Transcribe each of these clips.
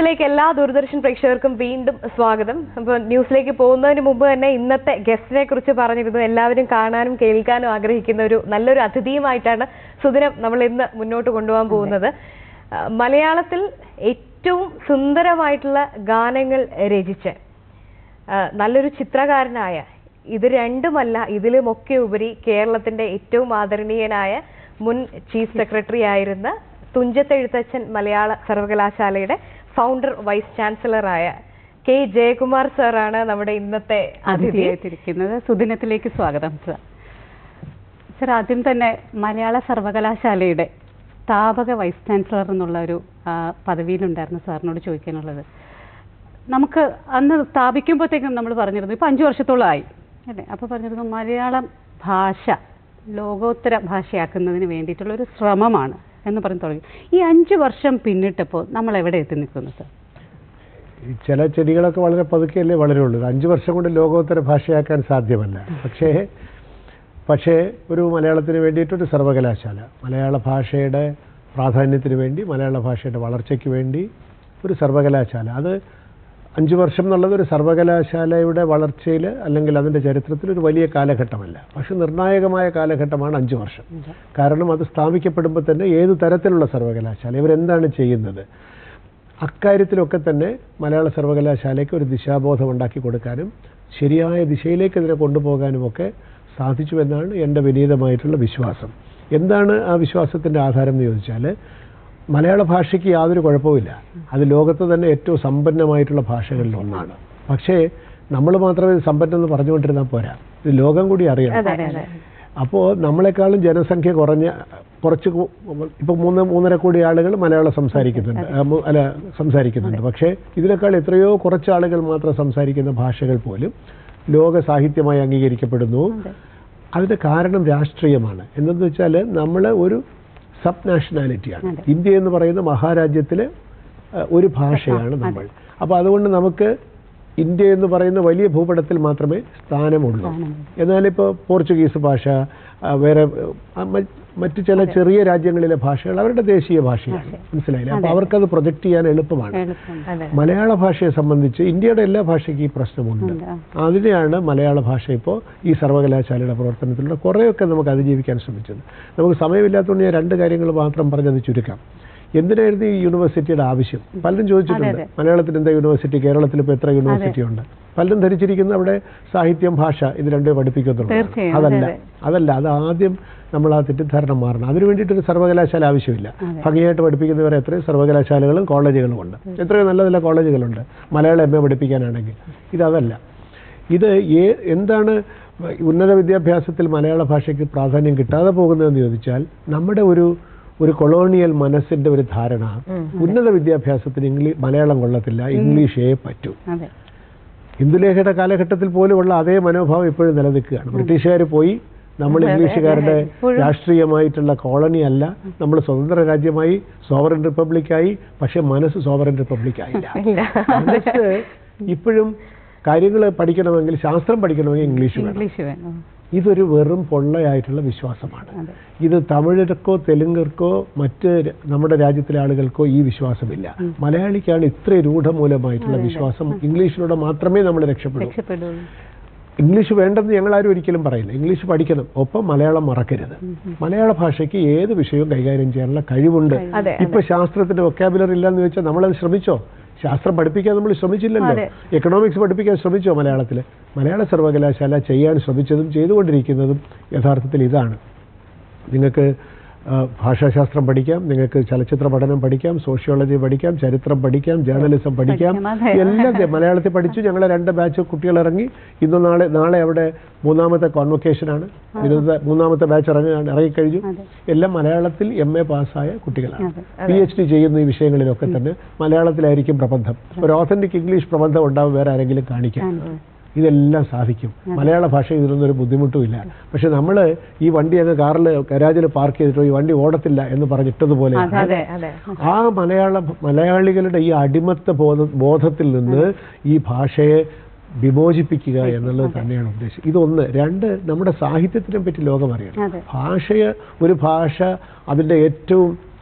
ന്യൂസിലേക്ക് എല്ലാ ദൂരദർശൻ പ്രേക്ഷകർക്കും വീണ്ടും സ്വാഗതം അപ്പോൾ ന്യൂസിലേക്ക് പോകുന്നതിന് മുമ്പ് തന്നെ ഇന്നത്തെ ഗസ്റ്റിനെ കുറിച്ച് പറഞ്ഞിരുന്നു എല്ലാവരും കാണാനും കേൾക്കാനും ആഗ്രഹിക്കുന്ന ഒരു നല്ലൊരു അതിഥിയുമായിട്ടാണ് സുദിനം നമ്മൾ ഇന്ന് മുന്നോട്ട് കൊണ്ടുപോകാൻ പോകുന്നത് ആ, മലയാളത്തിൽ ഏറ്റവും സുന്ദരമായിട്ടുള്ള ഗാനങ്ങൾ രചിച്ച് ആ, നല്ലൊരു ചിത്രകാരനായ ഇത് രണ്ടുമല്ല ഇതിലുമൊക്കെ ഉപരി കേരളത്തിന്റെ ഏറ്റവും ആദരണീയനായ മുൻ ചീഫ് സെക്രട്ടറി ആയിരുന്ന തുഞ്ചത്തെഴുത്തച്ഛൻ മലയാള സർവകലാശാലയുടെ ഫൗണ്ടർ വൈസ് ചാൻസലറായ കെ ജയകുമാർ സാറാണ് നമ്മുടെ ഇന്നത്തെ അതിഥി അതിഥിയായിട്ടിരിക്കുന്നത് സുദിനത്തിലേക്ക് സ്വാഗതം സർ സർ ആദ്യം തന്നെ മലയാള സർവകലാശാലയുടെ സ്ഥാപക വൈസ് ചാൻസലർ എന്നുള്ള ഒരു ആ, പദവിയിലുണ്ടായിരുന്നു സാറിനോട് ചോദിക്കാനുള്ളത് നമുക്ക് അന്ന് സ്ഥാപിക്കുമ്പോഴത്തേക്കും നമ്മൾ പറഞ്ഞിരുന്നു ഇപ്പം അഞ്ച് വർഷത്തോളമായി അല്ലേ അപ്പോൾ പറഞ്ഞിരുന്നു മലയാളം ഭാഷ ലോകോത്തര ഭാഷയാക്കുന്നതിന് വേണ്ടിയിട്ടുള്ള ഒരു ശ്രമമാണ് എന്ന് പറഞ്ഞ് തുടങ്ങി ഈ അഞ്ച് വർഷം പിന്നിട്ടപ്പോൾ നമ്മൾ എവിടെ എത്തി നിൽക്കുന്നു സർ ഈ ചില ചെടികളൊക്കെ വളരെ പതുക്കെയല്ലേ വളരുള്ളൂ ഇത് അഞ്ച് വർഷം കൊണ്ട് ലോകോത്തര ഭാഷയാക്കാൻ സാധ്യമല്ല പക്ഷേ പക്ഷേ ഒരു മലയാളത്തിന് വേണ്ടിയിട്ടൊരു സർവകലാശാല മലയാള ഭാഷയുടെ പ്രാധാന്യത്തിന് വേണ്ടി മലയാള ഭാഷയുടെ വളർച്ചയ്ക്ക് വേണ്ടി ഒരു സർവകലാശാല അത് അഞ്ച് വർഷം എന്നുള്ളത് ഒരു സർവകലാശാലയുടെ വളർച്ചയിൽ അല്ലെങ്കിൽ അതിൻ്റെ ചരിത്രത്തിൽ ഒരു വലിയ കാലഘട്ടമല്ല പക്ഷെ നിർണായകമായ കാലഘട്ടമാണ് അഞ്ച് വർഷം കാരണം അത് സ്ഥാപിക്കപ്പെടുമ്പോൾ തന്നെ ഏത് തരത്തിലുള്ള സർവകലാശാല ഇവരെന്താണ് ചെയ്യുന്നത് അക്കാര്യത്തിലൊക്കെ തന്നെ മലയാള സർവകലാശാലയ്ക്ക് ഒരു ദിശാബോധം ഉണ്ടാക്കി കൊടുക്കാനും ശരിയായ ദിശയിലേക്ക് ഇതിനെ കൊണ്ടുപോകാനുമൊക്കെ സാധിച്ചു എന്നാണ് എൻ്റെ വിനീതമായിട്ടുള്ള വിശ്വാസം എന്താണ് ആ വിശ്വാസത്തിൻ്റെ ആധാരം എന്ന് ചോദിച്ചാൽ മലയാള ഭാഷയ്ക്ക് യാതൊരു കുഴപ്പമില്ല അത് ലോകത്ത് തന്നെ ഏറ്റവും സമ്പന്നമായിട്ടുള്ള ഭാഷകളിൽ ഒന്നാണ് പക്ഷേ നമ്മൾ മാത്രമേ ഇത് സമ്പന്നം എന്ന് പറഞ്ഞുകൊണ്ടിരുന്നാൽ പോരാ ഇത് ലോകം കൂടി അറിയണം അതെ അതെ അപ്പോൾ നമ്മളെക്കാളും ജനസംഖ്യ കുറഞ്ഞ കുറച്ച് കു- ഇപ്പൊ മൂന്ന് മൂന്നര കോടി ആളുകൾ മലയാളം സംസാരിക്കുന്നുണ്ട് ആ, മു- അല്ല സംസാരിക്കുന്നുണ്ട് പക്ഷേ ഇതിനേക്കാൾ എത്രയോ കുറച്ച് ആളുകൾ മാത്രം സംസാരിക്കുന്ന ഭാഷകൾ പോലും ലോക സാഹിത്യമായി അംഗീകരിക്കപ്പെടുന്നു അതിന്റെ കാരണം രാഷ്ട്രീയമാണ് എന്തെന്ന് വെച്ചാൽ നമ്മൾ ഒരു സബ് നാഷണാലിറ്റിയാണ് ഇന്ത്യ എന്ന് പറയുന്ന മഹാരാജ്യത്തിലെ ആ, ഒരു ഭാഷയാണ് നമ്മൾ അപ്പോൾ അതുകൊണ്ട് നമുക്ക് ഇന്ത്യ എന്ന് പറയുന്ന വലിയ ഭൂപടത്തിൽ മാത്രമേ സ്ഥാനമുള്ളൂ എന്നാലിപ്പോൾ പോർച്ചുഗീസ് ഭാഷ ആ, വേറെ ആ, മ- മറ്റ് ചില ചെറിയ രാജ്യങ്ങളിലെ ഭാഷകൾ അവരുടെ ദേശീയ ഭാഷയാണ് മനസ്സിലായില്ലേ അപ്പോൾ അവർക്കത് പ്രൊജക്റ്റ് ചെയ്യാൻ എളുപ്പമാണ് എളുപ്പം അതെ മലയാള ഭാഷയെ സംബന്ധിച്ച് ഇന്ത്യയുടെ എല്ലാ ഭാഷയ്ക്കും ഈ പ്രശ്നമുണ്ട് ഉണ്ട്, ആ. അതിനെയാണ് മലയാള ഭാഷ ഇപ്പോൾ ഈ സർവകലാശാലയുടെ പ്രവർത്തനത്തിലൂടെ കുറേയൊക്കെ നമുക്ക് അതിജീവിക്കാൻ ശ്രമിച്ചത് നമുക്ക് സമയമില്ലാത്തതുകൊണ്ട് ഞാൻ രണ്ട് കാര്യങ്ങൾ മാത്രം പറഞ്ഞത് ചുരുക്കാം എന്തിനായിരുന്നു ഈ യൂണിവേഴ്സിറ്റിയുടെ ആവശ്യം പലരും ചോദിച്ചിട്ടുണ്ട് മലയാളത്തിൽ എന്താ യൂണിവേഴ്സിറ്റി കേരളത്തിൽ ഇപ്പോൾ എത്ര യൂണിവേഴ്സിറ്റി ഉണ്ട് പലരും ധരിച്ചിരിക്കുന്ന അവിടെ സാഹിത്യം ഭാഷ ഇത് രണ്ടേ പഠിപ്പിക്കത്തുള്ളൂ തീർച്ചയായും, അതല്ല അതെ, അതല്ല അത് ആദ്യം നമ്മൾ ആ തെറ്റിദ്ധാരണ മാറണം അതിനു വേണ്ടിയിട്ടൊരു സർവകലാശാല ആവശ്യമില്ല ഭംഗിയായിട്ട് പഠിപ്പിക്കുന്നവരെ എത്രയും സർവകലാശാലകളും കോളേജുകളും ഉണ്ട് എത്രയോ നല്ല നല്ല കോളേജുകളുണ്ട് മലയാളം എം എ പഠിപ്പിക്കാനാണെങ്കിൽ ഇതതല്ല ഇത് ഏ എന്താണ് ഉന്നത വിദ്യാഭ്യാസത്തിൽ മലയാള ഭാഷയ്ക്ക് പ്രാധാന്യം കിട്ടാതെ പോകുന്നതെന്ന് ചോദിച്ചാൽ നമ്മുടെ ഒരു ഒരു കൊളോണിയൽ മനസ്സിന്റെ ഒരു ധാരണ ഉന്നത വിദ്യാഭ്യാസത്തിന് ഇംഗ്ലീഷ് മലയാളം കൊള്ളത്തില്ല ഇംഗ്ലീഷേ പറ്റൂ അതെ ഹിന്ദുലേഖയുടെ കാലഘട്ടത്തിൽ പോലുമുള്ള അതേ മനോഭാവം ഇപ്പോഴും നിലനിൽക്കുകയാണ് ബ്രിട്ടീഷുകാർ പോയി നമ്മൾ ഇംഗ്ലീഷുകാരുടെ രാഷ്ട്രീയമായിട്ടുള്ള കോളനി അല്ല നമ്മൾ സ്വതന്ത്ര രാജ്യമായി സോവറൻ റിപ്പബ്ലിക്കായി പക്ഷെ മനസ്സ് സോവറൻ റിപ്പബ്ലിക്കായില്ല ഇല്ല മനസ്സ് ഇപ്പോഴും കാര്യങ്ങൾ പഠിക്കണമെങ്കിൽ ശാസ്ത്രം പഠിക്കണമെങ്കിൽ ഇംഗ്ലീഷ് വേണം ഇംഗ്ലീഷ് വേണം ഇതൊരു വെറും പൊള്ളയായിട്ടുള്ള വിശ്വാസമാണ് അതെ. ഇത് തമിഴർക്കോ തെലുങ്കർക്കോ മറ്റ് ര- നമ്മുടെ രാജ്യത്തിലെ ആളുകൾക്കോ ഈ വിശ്വാസമില്ല മലയാളിക്കാണ് ഇത്ര രൂഢമൂലമായിട്ടുള്ള വിശ്വാസം ഇംഗ്ലീഷിലൂടെ മാത്രമേ നമ്മൾ രക്ഷപ്പെടൂ രക്ഷപ്പെടുള്ളൂ ഇംഗ്ലീഷ് വേണ്ടെന്ന് ഞങ്ങൾ ആരും ഒരിക്കലും പറയില്ല ഇംഗ്ലീഷ് പഠിക്കണം ഒപ്പം മലയാളം മറക്കരുത് മലയാള ഭാഷയ്ക്ക് ഏത് വിഷയവും കൈകാര്യം ചെയ്യാനുള്ള കഴിവുണ്ട് അതെ, ഇപ്പൊ ശാസ്ത്രത്തിന്റെ വൊക്കാബുലറി ഇല്ലാന്ന് ചോദിച്ചാൽ നമ്മളത് ശ്രമിച്ചോ ശാസ്ത്രം പഠിപ്പിക്കാൻ നമ്മൾ ശ്രമിച്ചില്ലല്ലോ അതെ. എക്കണോമിക്സ് പഠിപ്പിക്കാൻ ശ്രമിച്ചോ മലയാളത്തിൽ മലയാള സർവകലാശാല ചെയ്യാൻ ശ്രമിച്ചതും ചെയ്തുകൊണ്ടിരിക്കുന്നതും യഥാർത്ഥത്തിൽ ഇതാണ് നിങ്ങൾക്ക് ആ, ഭാഷാശാസ്ത്രം പഠിക്കാം നിങ്ങൾക്ക് ചലച്ചിത്ര പഠനം പഠിക്കാം സോഷ്യോളജി പഠിക്കാം ചരിത്രം പഠിക്കാം ജേർണലിസം പഠിക്കാം പഠിക്കാം, അതെ. എല്ലാം ദേ മലയാളത്തിൽ പഠിച്ചു ഞങ്ങളെ രണ്ട് ബാച്ച് കുട്ടികൾ ഇറങ്ങി ഇന്ന് നാളെ നാളെ അവിടെ മൂന്നാമത്തെ കോൺവൊക്കേഷനാണ് ബിരുദ മൂന്നാമത്തെ ബാച്ച് ഇറങ്ങുകയാണ് ഇറങ്ങിക്കഴിഞ്ഞു അതെ. എല്ലാം മലയാളത്തിൽ എം എ പാസ്സായ കുട്ടികളാണ് അതെ. പി എച്ച് ഡി ചെയ്യുന്ന ഈ വിഷയങ്ങളിലൊക്കെ തന്നെ മലയാളത്തിലായിരിക്കും പ്രബന്ധം ഒരു ഓത്തന്റിക് ഇംഗ്ലീഷ് പ്രബന്ധം ഉണ്ടാവും വേറെ ആരെങ്കിലും കാണിക്കാം ഇതെല്ലാം സാധിക്കും മലയാള ഭാഷ ഇതിനൊന്നും ഒരു ബുദ്ധിമുട്ടുമില്ല പക്ഷെ നമ്മൾ ഈ വണ്ടി അങ്ങ് കാറിൽ ഗരാജിൽ പാർക്ക് ചെയ്തിട്ടോ ഈ വണ്ടി ഓടത്തില്ല എന്ന് പറഞ്ഞിട്ടതുപോലെ അതെ അതെ ആ മലയാള മലയാളികളുടെ ഈ അടിമത്ത ബോധ ബോധത്തിൽ നിന്ന് ഈ ഭാഷയെ വിമോചിപ്പിക്കുക എന്നുള്ളത് തന്നെയാണ് ഉദ്ദേശം ഇതൊന്ന് രണ്ട് നമ്മുടെ സാഹിത്യത്തിനെ പറ്റി ലോകം അറിയണം അതെ. ഭാഷയെ ഒരു ഭാഷ അതിൻ്റെ ഏറ്റവും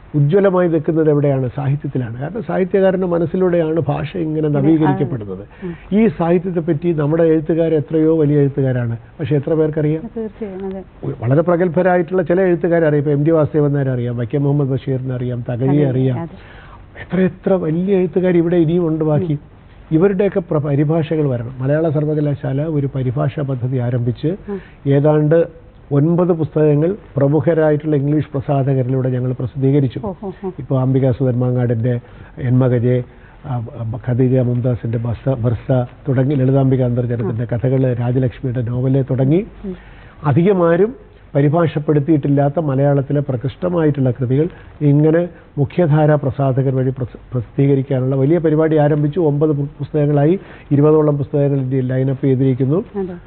ഉജ്ജ്വലമായി നിൽക്കുന്നത് എവിടെയാണ് സാഹിത്യത്തിലാണ് കാരണം സാഹിത്യകാരൻ്റെ മനസ്സിലൂടെയാണ് ഭാഷ ഇങ്ങനെ നവീകരിക്കപ്പെടുന്നത് ഈ സാഹിത്യത്തെ പറ്റി നമ്മുടെ എഴുത്തുകാർ എത്രയോ വലിയ എഴുത്തുകാരാണ് പക്ഷെ എത്ര പേർക്കറിയാം തീർച്ചയായും അതെ ഒരു- വളരെ പ്രഗത്ഭരായിട്ടുള്ള ചില എഴുത്തുകാരെ അറിയാം ഇപ്പോൾ എം ഡി വാസുദേവൻ നായർ അറിയാം വൈക്കം മുഹമ്മദ് ബഷീറിനെ അറിയാം തകഴിയെ അറിയാം അതെ. എത്ര എത്ര വലിയ എഴുത്തുകാർ ഇവിടെ ഇനിയും ഉണ്ട് ബാക്കി ഇവരുടെയൊക്കെ പ്ര- പരിഭാഷകൾ വരണം മലയാള സർവകലാശാല ഒരു പരിഭാഷാ പദ്ധതി ആരംഭിച്ച് ഏതാണ്ട് ഒൻപത് പുസ്തകങ്ങൾ പ്രമുഖരായിട്ടുള്ള ഇംഗ്ലീഷ് പ്രസാധകരിലൂടെ ഞങ്ങൾ പ്രസിദ്ധീകരിച്ചു ഓ ഓ ഓ ഇപ്പോൾ അംബിക സുധർമാങ്ങാടിൻ്റെ എന്മകജെ ആ, ബ- ഖദീജ മുംതാസിൻ്റെ ബസ ബർസ തുടങ്ങി ലളിതാംബിക അന്തർജനത്തിൻ്റെ കഥകൾ രാജലക്ഷ്മിയുടെ നോവല് തുടങ്ങി അധികമാരും പരിഭാഷപ്പെടുത്തിയിട്ടില്ലാത്ത മലയാളത്തിലെ പ്രകൃഷ്ടമായിട്ടുള്ള കൃതികൾ ഇങ്ങനെ മുഖ്യധാര പ്രസാധകർ വഴി പ്രസ- പ്രസിദ്ധീകരിക്കാനുള്ള വലിയ പരിപാടി ആരംഭിച്ചു ഒമ്പത് പു- പുസ്തകങ്ങളായി ഇരുപതോളം പുസ്തകങ്ങൾ ഇന്ത്യയിൽ ലൈനപ്പ് ചെയ്തിരിക്കുന്നു അതെ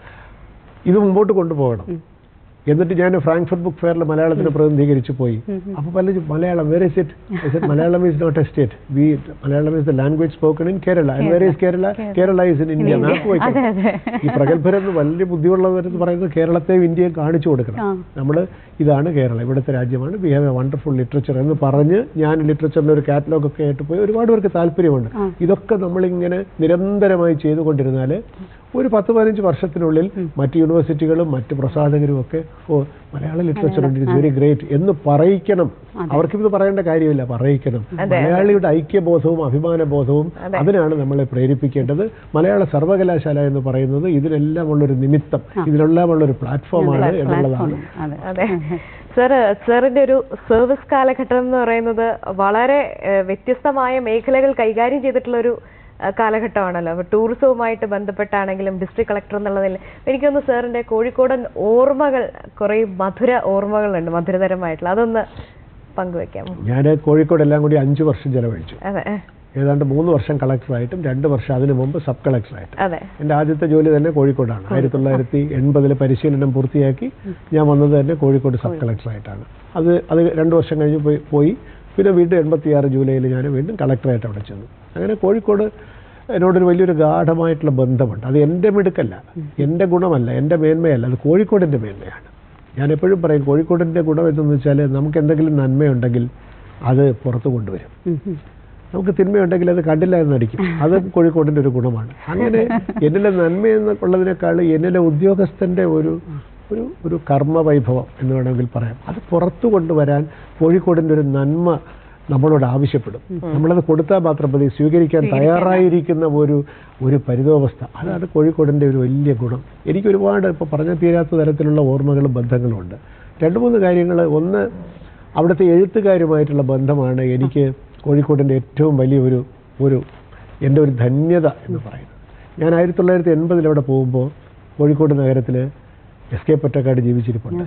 ഇത് മുമ്പോട്ട് കൊണ്ടുപോകണം എന്നിട്ട് ഞാൻ ഫ്രാങ്ക്ഫർട്ട് ബുക്ക് ഫെയറിൽ മലയാളത്തിന് പ്രതിനിധീകരിച്ച് പോയി അപ്പോൾ പലരും Malayalam where is it Malayalam is not a state we Malayalam is the language spoken in Kerala and where is Kerala Kerala is in India map അതെ വയ്ക്കണം അതെ ഈ പ്രഗത്ഭരെന്ന് വലിയ ബുദ്ധിയുള്ളവരെന്ന് പറയുന്നത് കേരളത്തെയും ഇന്ത്യയും കാണിച്ചു കൊടുക്കണം ആ. നമ്മൾ ഇതാണ് കേരളം ഇവിടുത്തെ രാജ്യമാണ് we have a wonderful literature എന്ന് പറഞ്ഞ് ഞാൻ ലിറ്ററേച്ചറിൻ്റെ ഒരു കാറ്റലോഗ് ഒക്കെ ആയിട്ട് പോയി ഒരുപാട് പേർക്ക് താല്പര്യമുണ്ട് ആ. ഇതൊക്കെ നമ്മളിങ്ങനെ നിരന്തരമായി ചെയ്തുകൊണ്ടിരുന്നാൽ ഒരു പത്ത് പതിനഞ്ച് വർഷത്തിനുള്ളിൽ മറ്റ് യൂണിവേഴ്സിറ്റികളും മറ്റ് പ്രസാധകരും ഒക്കെ ഓ മലയാള ലിറ്ററേച്ചർ ഉണ്ട് ഇറ്റ്സ് വെരി ഗ്രേറ്റ് എന്ന് പറയിക്കണം അവർക്കിത് പറയേണ്ട കാര്യമില്ല പറയിക്കണം മലയാളിയുടെ ഐക്യബോധവും അഭിമാനബോധവും അതിനാണ് നമ്മളെ പ്രേരിപ്പിക്കേണ്ടത് മലയാള സർവകലാശാല എന്ന് പറയുന്നത് ഇതിനെല്ലാം ഉള്ളൊരു നിമിത്തം ഇതിനെല്ലാം ഉള്ളൊരു പ്ലാറ്റ്ഫോമാണ് എന്നുള്ളതാണ് അതെ അതെ സർ സാറിന്റെ ഒരു സർവീസ് കാലഘട്ടം എന്ന് പറയുന്നത് വളരെ ഏഹ്, വ്യത്യസ്തമായ മേഖലകൾ കൈകാര്യം ചെയ്തിട്ടുള്ള ഒരു ഏഹ്, കാലഘട്ടമാണല്ലോ അപ്പോൾ ടൂറിസവുമായിട്ട് ബന്ധപ്പെട്ടാണെങ്കിലും ഡിസ്ട്രിക്ട് കളക്ടർ എന്നുള്ളതിൽ എനിക്കൊന്ന് സാറിന്റെ കോഴിക്കോടൻ ഓർമ്മകൾ കുറേ മധുര ഓർമ്മകളുണ്ട് മധുരതരമായിട്ടുള്ള അതൊന്ന് പങ്കുവെക്കാമോ ഞാൻ കോഴിക്കോട് എല്ലാം കൂടി അഞ്ച് വർഷം ചെലവഴിച്ചു അതെ ഏഹ്, ഏതാണ്ട് മൂന്ന് വർഷം കളക്ടറായിട്ടും രണ്ട് വർഷം അതിനു മുമ്പ് സബ് കളക്ടറായിട്ടും അതെ എൻ്റെ ആദ്യത്തെ ജോലി തന്നെ കോഴിക്കോടാണ് ആയിരത്തി തൊള്ളായിരത്തി എൺപതിൽ പരിശീലനം പൂർത്തിയാക്കി ഞാൻ വന്നത് തന്നെ കോഴിക്കോട് സബ് കളക്ടറായിട്ടാണ് അത് അത് രണ്ട് വർഷം കഴിഞ്ഞ് പോയി പോയി പിന്നെ വീണ്ടും എൺപത്തിയാറ് ജൂലൈയിൽ ഞാൻ വീണ്ടും കളക്ടറായിട്ട് അവിടെ ചെന്നു അങ്ങനെ കോഴിക്കോട് എന്നോടൊരു വലിയൊരു ഗാഠമായിട്ടുള്ള ബന്ധമുണ്ട് അത് എൻ്റെ മിടുക്കല്ല എൻ്റെ ഗുണമല്ല എൻ്റെ മേന്മയല്ല അത് കോഴിക്കോടിൻ്റെ മേന്മയാണ് ഞാൻ എപ്പോഴും പറയും കോഴിക്കോടിൻ്റെ ഗുണം എന്തെന്ന് വെച്ചാൽ നമുക്ക് എന്തെങ്കിലും നന്മയുണ്ടെങ്കിൽ അത് പുറത്ത് കൊണ്ടുവരും ഉം, ഉം. നമുക്ക് തിന്മയുണ്ടെങ്കിൽ അത് കണ്ടില്ല എന്ന് നടിക്കും അത് കോഴിക്കോടിൻ്റെ ഒരു ഗുണമാണ് അങ്ങനെ എന്നിലെ നന്മ എന്നുള്ളതിനേക്കാൾ എന്നിലെ ഉദ്യോഗസ്ഥൻ്റെ ഒരു ഒരു ഒരു കർമ്മവൈഭവം എന്ന് വേണമെങ്കിൽ പറയാം അത് പുറത്തു കൊണ്ടുവരാൻ കോഴിക്കോടിൻ്റെ ഒരു നന്മ നമ്മളോട് ആവശ്യപ്പെടും നമ്മളത് കൊടുത്താൽ മാത്രം മതി സ്വീകരിക്കാൻ തയ്യാറായിരിക്കുന്ന ഒരു ഒരു പരിതോവസ്ഥ അതാണ് കോഴിക്കോടിൻ്റെ ഒരു വലിയ ഗുണം എനിക്ക് ഒരുപാട് ഇപ്പോൾ പറഞ്ഞ തീരാത്ത തരത്തിലുള്ള ഓർമ്മകളും ബന്ധങ്ങളും ഉണ്ട് രണ്ട് മൂന്ന് കാര്യങ്ങൾ ഒന്ന് അവിടുത്തെ എഴുത്തുകാരുമായിട്ടുള്ള ബന്ധമാണ് എനിക്ക് കോഴിക്കോടിൻ്റെ ഏറ്റവും വലിയ ഒരു ഒരു എൻ്റെ ഒരു ധന്യത എന്ന് പറയുന്നത് ഞാൻ ആയിരത്തി തൊള്ളായിരത്തി എൺപതിൽ അവിടെ പോകുമ്പോൾ കോഴിക്കോട് നഗരത്തിൽ എസ് കെ പൊറ്റക്കാട് ജീവിച്ചിരിപ്പുണ്ട്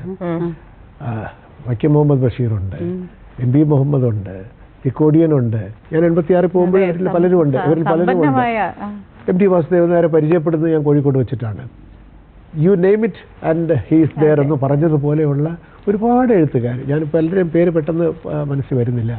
ആ, വൈക്കം മുഹമ്മദ് ബഷീറുണ്ട് എം പി മുഹമ്മദ് ഉണ്ട് തിക്കോടിയനുണ്ട് ഞാൻ എൺപത്തിയാറിൽ പോകുമ്പോൾ ഇവരിൽ പലരും ഉണ്ട് ഇവരിൽ പലരും ഉണ്ട് സമ്പന്നമായ ആ, എം ടി വാസുദേവൻ നായരെ പരിചയപ്പെടുന്നത് ഞാൻ കോഴിക്കോട് വെച്ചിട്ടാണ് you name it and he's there എന്ന് പറഞ്ഞതുപോലെയുള്ള ഒരുപാട് എഴുത്തുകാർ ഞാനിപ്പോൾ എല്ലാവരെയും പേര് പെട്ടെന്ന് ആ, മനസ്സിൽ വരുന്നില്ല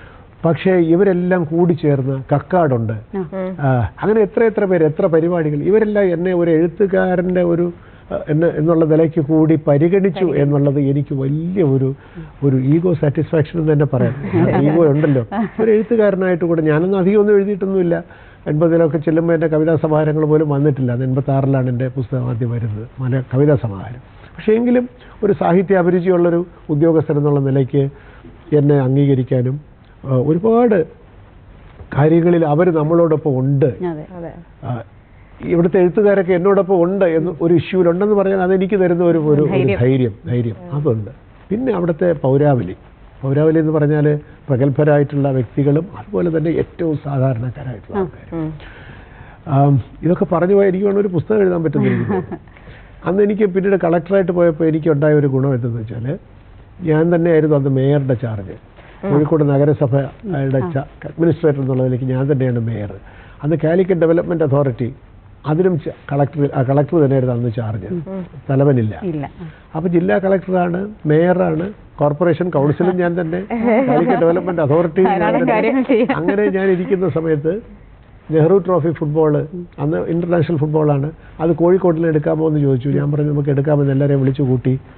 പക്ഷേ ഇവരെല്ലാം കൂടി ചേർന്ന് കക്കാടുണ്ട് ആ, അങ്ങനെ എത്ര എത്ര പേര് എത്ര പരിപാടികൾ ഇവരെല്ലാം എന്നെ ഒരു എഴുത്തുകാരൻ്റെ ഒരു ആ, എന്നെ എന്നുള്ള നിലയ്ക്ക് കൂടി പരിഗണിച്ചു എന്നുള്ളത് എനിക്ക് വലിയ ഒരു ഒരു ഈഗോ സാറ്റിസ്ഫാക്ഷൻ എന്ന് തന്നെ പറയാം ഈഗോ ഉണ്ടല്ലോ ഒരു എഴുത്തുകാരനായിട്ട് കൂടെ ഞാനൊന്നും അധികം ഒന്നും എഴുതിയിട്ടൊന്നുമില്ല എൺപതിലൊക്കെ ചെല്ലുമ്പോൾ എൻ്റെ കവിതാ സമാഹാരങ്ങൾ പോലും വന്നിട്ടില്ല അത് എൺപത്തി ആറിലാണ് എൻ്റെ പുസ്തകം ആദ്യം വരുന്നത് മല കവിതാ സമാഹാരം പക്ഷേ എങ്കിലും ഒരു സാഹിത്യ അഭിരുചിയുള്ളൊരു ഉദ്യോഗസ്ഥൻ എന്നുള്ള നിലയ്ക്ക് എന്നെ അംഗീകരിക്കാനും ആ, ഒരുപാട് കാര്യങ്ങളിൽ അവർ നമ്മളോടൊപ്പം ഉണ്ട് അതെ അതെ ആ, ഇവിടുത്തെ എഴുത്തുകാരൊക്കെ എന്നോടൊപ്പം ഉണ്ട് എന്ന് ഒരു ഇഷ്യൂലുണ്ടെന്ന് പറഞ്ഞാൽ അതെനിക്ക് തരുന്ന ഒരു ഒരു ഒരു ധൈര്യം ധൈര്യം അതുണ്ട് പിന്നെ അവിടുത്തെ പൗരാവലി പൗരാവലി എന്ന് പറഞ്ഞാൽ പ്രഗത്ഭരായിട്ടുള്ള വ്യക്തികളും അതുപോലെ തന്നെ ഏറ്റവും സാധാരണക്കാരായിട്ടുള്ള ആൾക്കാർ ഉം. ആം, ഇതൊക്കെ പറഞ്ഞു പോയാൽ എനിക്ക് വേണം ഒരു പുസ്തകം എഴുതാൻ പറ്റുന്നില്ല അന്ന് എനിക്ക് പിന്നീട് കളക്ടറായിട്ട് പോയപ്പോൾ എനിക്ക് ഉണ്ടായ ഒരു ഗുണം എന്തെന്ന് വെച്ചാൽ ഞാൻ തന്നെയായിരുന്നു അന്ന് മേയറുടെ ചാർജ് കോഴിക്കോട് നഗരസഭയുടെ അഡ്മിനിസ്ട്രേറ്റർ എന്നുള്ളതിലേക്ക് ഞാൻ തന്നെയാണ് മേയർ അന്ന് കാലിക്കറ്റ് ഡെവലപ്മെൻറ്റ് അതോറിറ്റി അതിനും ച- കളക്ടർ ആ കളക്ടർ തന്നെയായിരുന്നു അന്ന് ചാർജ് തലവനില്ല ഇല്ല അപ്പോൾ ജില്ലാ കളക്ടറാണ് മേയറാണ് കോർപ്പറേഷൻ കൗൺസിലും ഞാൻ തന്നെ കാലിക്കറ്റ് ഡെവലപ്മെൻറ്റ് അതോറിറ്റിയും ഞാൻ ധാരാളം തന്നെ കാര്യങ്ങൾ ചെയ്യാം അങ്ങനെ ഞാൻ ഇരിക്കുന്ന സമയത്ത് നെഹ്റു ട്രോഫി ഫുട്ബോൾ അന്ന് ഇന്റർനാഷണൽ ഫുട്ബോളാണ് അത് കോഴിക്കോട്ടിൽ എടുക്കാമോ എന്ന് ചോദിച്ചു ഞാൻ പറഞ്ഞു നമുക്ക് എടുക്കാമെന്ന് എല്ലാവരെയും വിളിച്ചു കൂട്ടി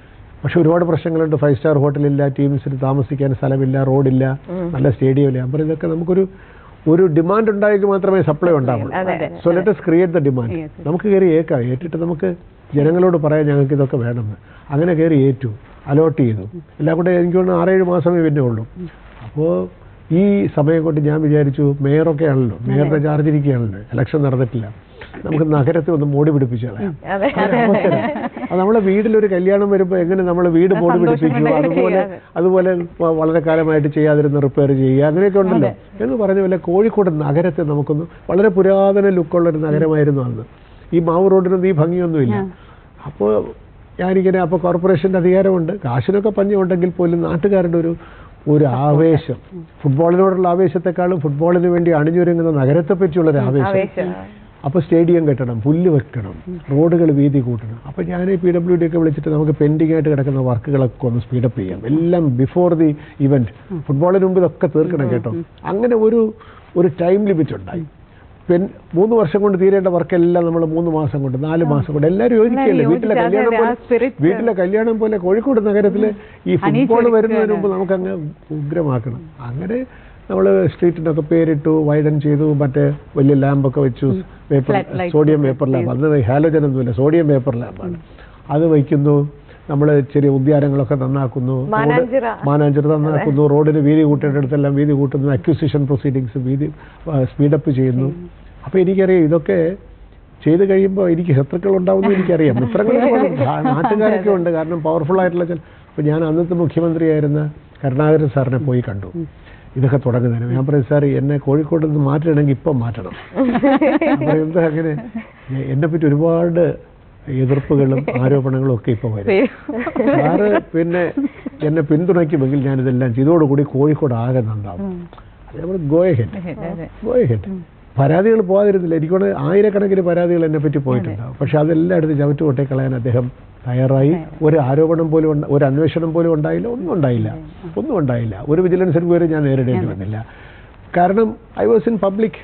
പക്ഷെ ഒരുപാട് പ്രശ്നങ്ങളുണ്ട് ഫൈവ് സ്റ്റാർ ഹോട്ടലില്ല ടീംസിന് താമസിക്കാൻ സ്ഥലമില്ല റോഡില്ല നല്ല സ്റ്റേഡിയം ഇല്ല ഞാൻ പറയുന്നത് ഇതൊക്കെ നമുക്കൊരു ഒരു ഡിമാൻഡ് ഉണ്ടായെങ്കിൽ മാത്രമേ സപ്ലൈ ഉണ്ടാവുള്ളൂ അതെ. So let us create the demand Yes. നമുക്ക് കയറി ഏക്കാം ഏറ്റിട്ട് നമുക്ക് ജനങ്ങളോട് പറയാം ഞങ്ങൾക്ക് ഇതൊക്കെ വേണമെന്ന് അങ്ങനെ കയറി ഏറ്റു അലോട്ട് ചെയ്തു എല്ലാം കൂടെ എനിക്ക് തോന്നുന്നു ആറേഴ് മാസമേ പിന്നെ ഉള്ളൂ അപ്പോൾ ഈ സമയം കൊണ്ട് ഞാൻ വിചാരിച്ചു മേയറൊക്കെ ആണല്ലോ മേയറുടെ ചാർജ് ഇരിക്കുകയാണല്ലോ ഇലക്ഷൻ നടന്നിട്ടില്ല നമുക്ക് നഗരത്തെ ഒന്ന് മോടി പിടിപ്പിച്ചു കളയാം അതെ അതൊരു അവസരം. അത് നമ്മളെ വീട്ടിലൊരു കല്യാണം വരുമ്പോൾ എങ്ങനെ നമ്മൾ വീട് മോടി പിടിപ്പിക്കും അതുപോലെ അതുപോലെ വ- വളരെ കാലമായിട്ട് ചെയ്യാതിരുന്ന റിപ്പയർ ചെയ്യുക അങ്ങനെയൊക്കെ ഉണ്ടല്ലോ എന്ന് പറഞ്ഞ പോലെ കോഴിക്കോട് നഗരത്തെ നമുക്കൊന്ന് വളരെ പുരാതന ലുക്കുള്ള ഒരു നഗരമായിരുന്നു അന്ന് ഈ മാവ് റോഡിനൊന്നും ഈ ഭംഗിയൊന്നുമില്ല അപ്പോൾ ഞാനിങ്ങനെ അപ്പോൾ കോർപ്പറേഷൻ്റെ അധികാരമുണ്ട് കാശിനൊക്കെ പഞ്ഞുണ്ടെങ്കിൽ പോലും നാട്ടുകാരുടെ ഒരു ഒരു ആവേശം ഫുട്ബോളിനോടുള്ള ആവേശത്തെക്കാളും ഫുട്ബോളിന് വേണ്ടി അണിഞ്ഞൊരുങ്ങുന്ന നഗരത്തെ പറ്റിയുള്ള ഒരു ആവേശം ആവേശം അപ്പോൾ സ്റ്റേഡിയം കെട്ടണം പുല്ല് വെക്കണം റോഡുകൾ വീതി കൂട്ടണം അപ്പോൾ ഞാൻ പി ഡബ്ല്യു ഡി ഒക്കെ വിളിച്ചിട്ട് നമുക്ക് പെൻഡിങ് ആയിട്ട് കിടക്കുന്ന വർക്കുകളൊക്കെ ഒന്ന് സ്പീഡപ്പ് ചെയ്യാം എല്ലാം ബിഫോർ ദി ഇവന്റ് ഫുട്ബോളിന് മുമ്പ് ഇതൊക്കെ തീർക്കണം കേട്ടോ അങ്ങനെ ഒരു ഒരു ടൈം ലിമിറ്റ് ഉണ്ടായി പെൻ മൂന്ന് വർഷം കൊണ്ട് തീരേണ്ട വർക്കെല്ലാം നമ്മൾ മൂന്ന് മാസം കൊണ്ട് നാല് മാസം കൊണ്ട് എല്ലാവരും യോജിക്കല്ലേ വീട്ടിലെ യോജിച്ച് കല്യാണം അതെ, ആ പോലെ spirit. വീട്ടിലെ കല്യാണം പോലെ കോഴിക്കോട് നഗരത്തിൽ ഈ ഫുട്ബോൾ അണിയിച്ചൊരുക്കുകയാണ്. വരുന്നതിന് മുമ്പ് നമുക്ക് അങ്ങ് ഉഗ്രമാക്കണം അങ്ങനെ നമ്മൾ സ്ട്രീറ്റിനൊക്കെ പേരിട്ടു വൈഡൻ ചെയ്തു മറ്റേ വലിയ ലാമ്പൊക്കെ വെച്ചു paper Flat lights sodium paper lamp അന്ന് ഹാലോജൻ ഒന്നുമില്ല സോഡിയം പേപ്പർ ലാമ്പാണ് അത് വയ്ക്കുന്നു നമ്മൾ ചെറിയ ഉദ്യാനങ്ങളൊക്കെ നന്നാക്കുന്നു റോഡ് മാനാഞ്ചിറ. മാനാഞ്ചിറ നന്നാക്കുന്നു റോഡിന് വീതി കൂട്ടേണ്ടടുത്തെല്ലാം വീതി കൂട്ടുന്നു അക്വിസിഷൻ പ്രൊസീഡിങ്സ് വീതി സ്പീഡപ്പ് ചെയ്യുന്നു അപ്പോൾ എനിക്കറിയാം ഇതൊക്കെ ചെയ്ത് കഴിയുമ്പോൾ എനിക്ക് ശത്രുക്കൾ ഉണ്ടാവുമെന്ന് എനിക്കറിയാം മിത്രങ്ങളെ പോലെ ധാ- നാട്ടുകാരൊക്കെ ഉണ്ട് കാരണം പവർഫുൾ ആയിട്ടുള്ള ചില അപ്പോൾ ഞാൻ അന്നത്തെ മുഖ്യമന്ത്രിയായിരുന്ന കരുണാകരൻ സാറിനെ പോയി കണ്ടു ഇതൊക്കെ തുടങ്ങുന്നതിന് ഞാൻ പറയും സാർ എന്നെ കോഴിക്കോട് നിന്ന് മാറ്റണമെങ്കിൽ ഇപ്പം മാറ്റണം അപ്പോൾ എന്താ അങ്ങനെ എ- എന്നെ പറ്റി ഒരുപാട് എതിർപ്പുകളും ആരോപണങ്ങളും ഒക്കെ ഇപ്പോൾ വരും സാറ് പിന്നെ എന്നെ പിന്തുണയ്ക്കുമെങ്കിൽ ഞാനിതെല്ലാം ചെയ്യും. ഇതോടുകൂടി കോഴിക്കോട് ആകെ നന്നാവും അത് നമ്മൾ ഗോയഹെഡ് അതെ. ഗോയഹെഡ് പരാതികൾ പോകാതിരുന്നില്ല എനിക്കോട് ആയിരക്കണക്കിന് പരാതികൾ എന്നെ പറ്റി പോയിട്ടുണ്ടാവും പക്ഷെ അതെല്ലാം എടുത്ത് ചവിട്ട് കൊട്ടേ കളയാൻ അദ്ദേഹം തയ്യാറായി ഒരു ആരോപണം പോലും ഉണ്ട- ഒരു അന്വേഷണം പോലും ഉണ്ടായില്ല ഒന്നും ഉണ്ടായില്ല ഒന്നും ഉണ്ടായില്ല ഒരു വിജിലൻസ് എൻക്വയറി ഞാൻ നേരിടേണ്ടി വന്നില്ല കാരണം I was in public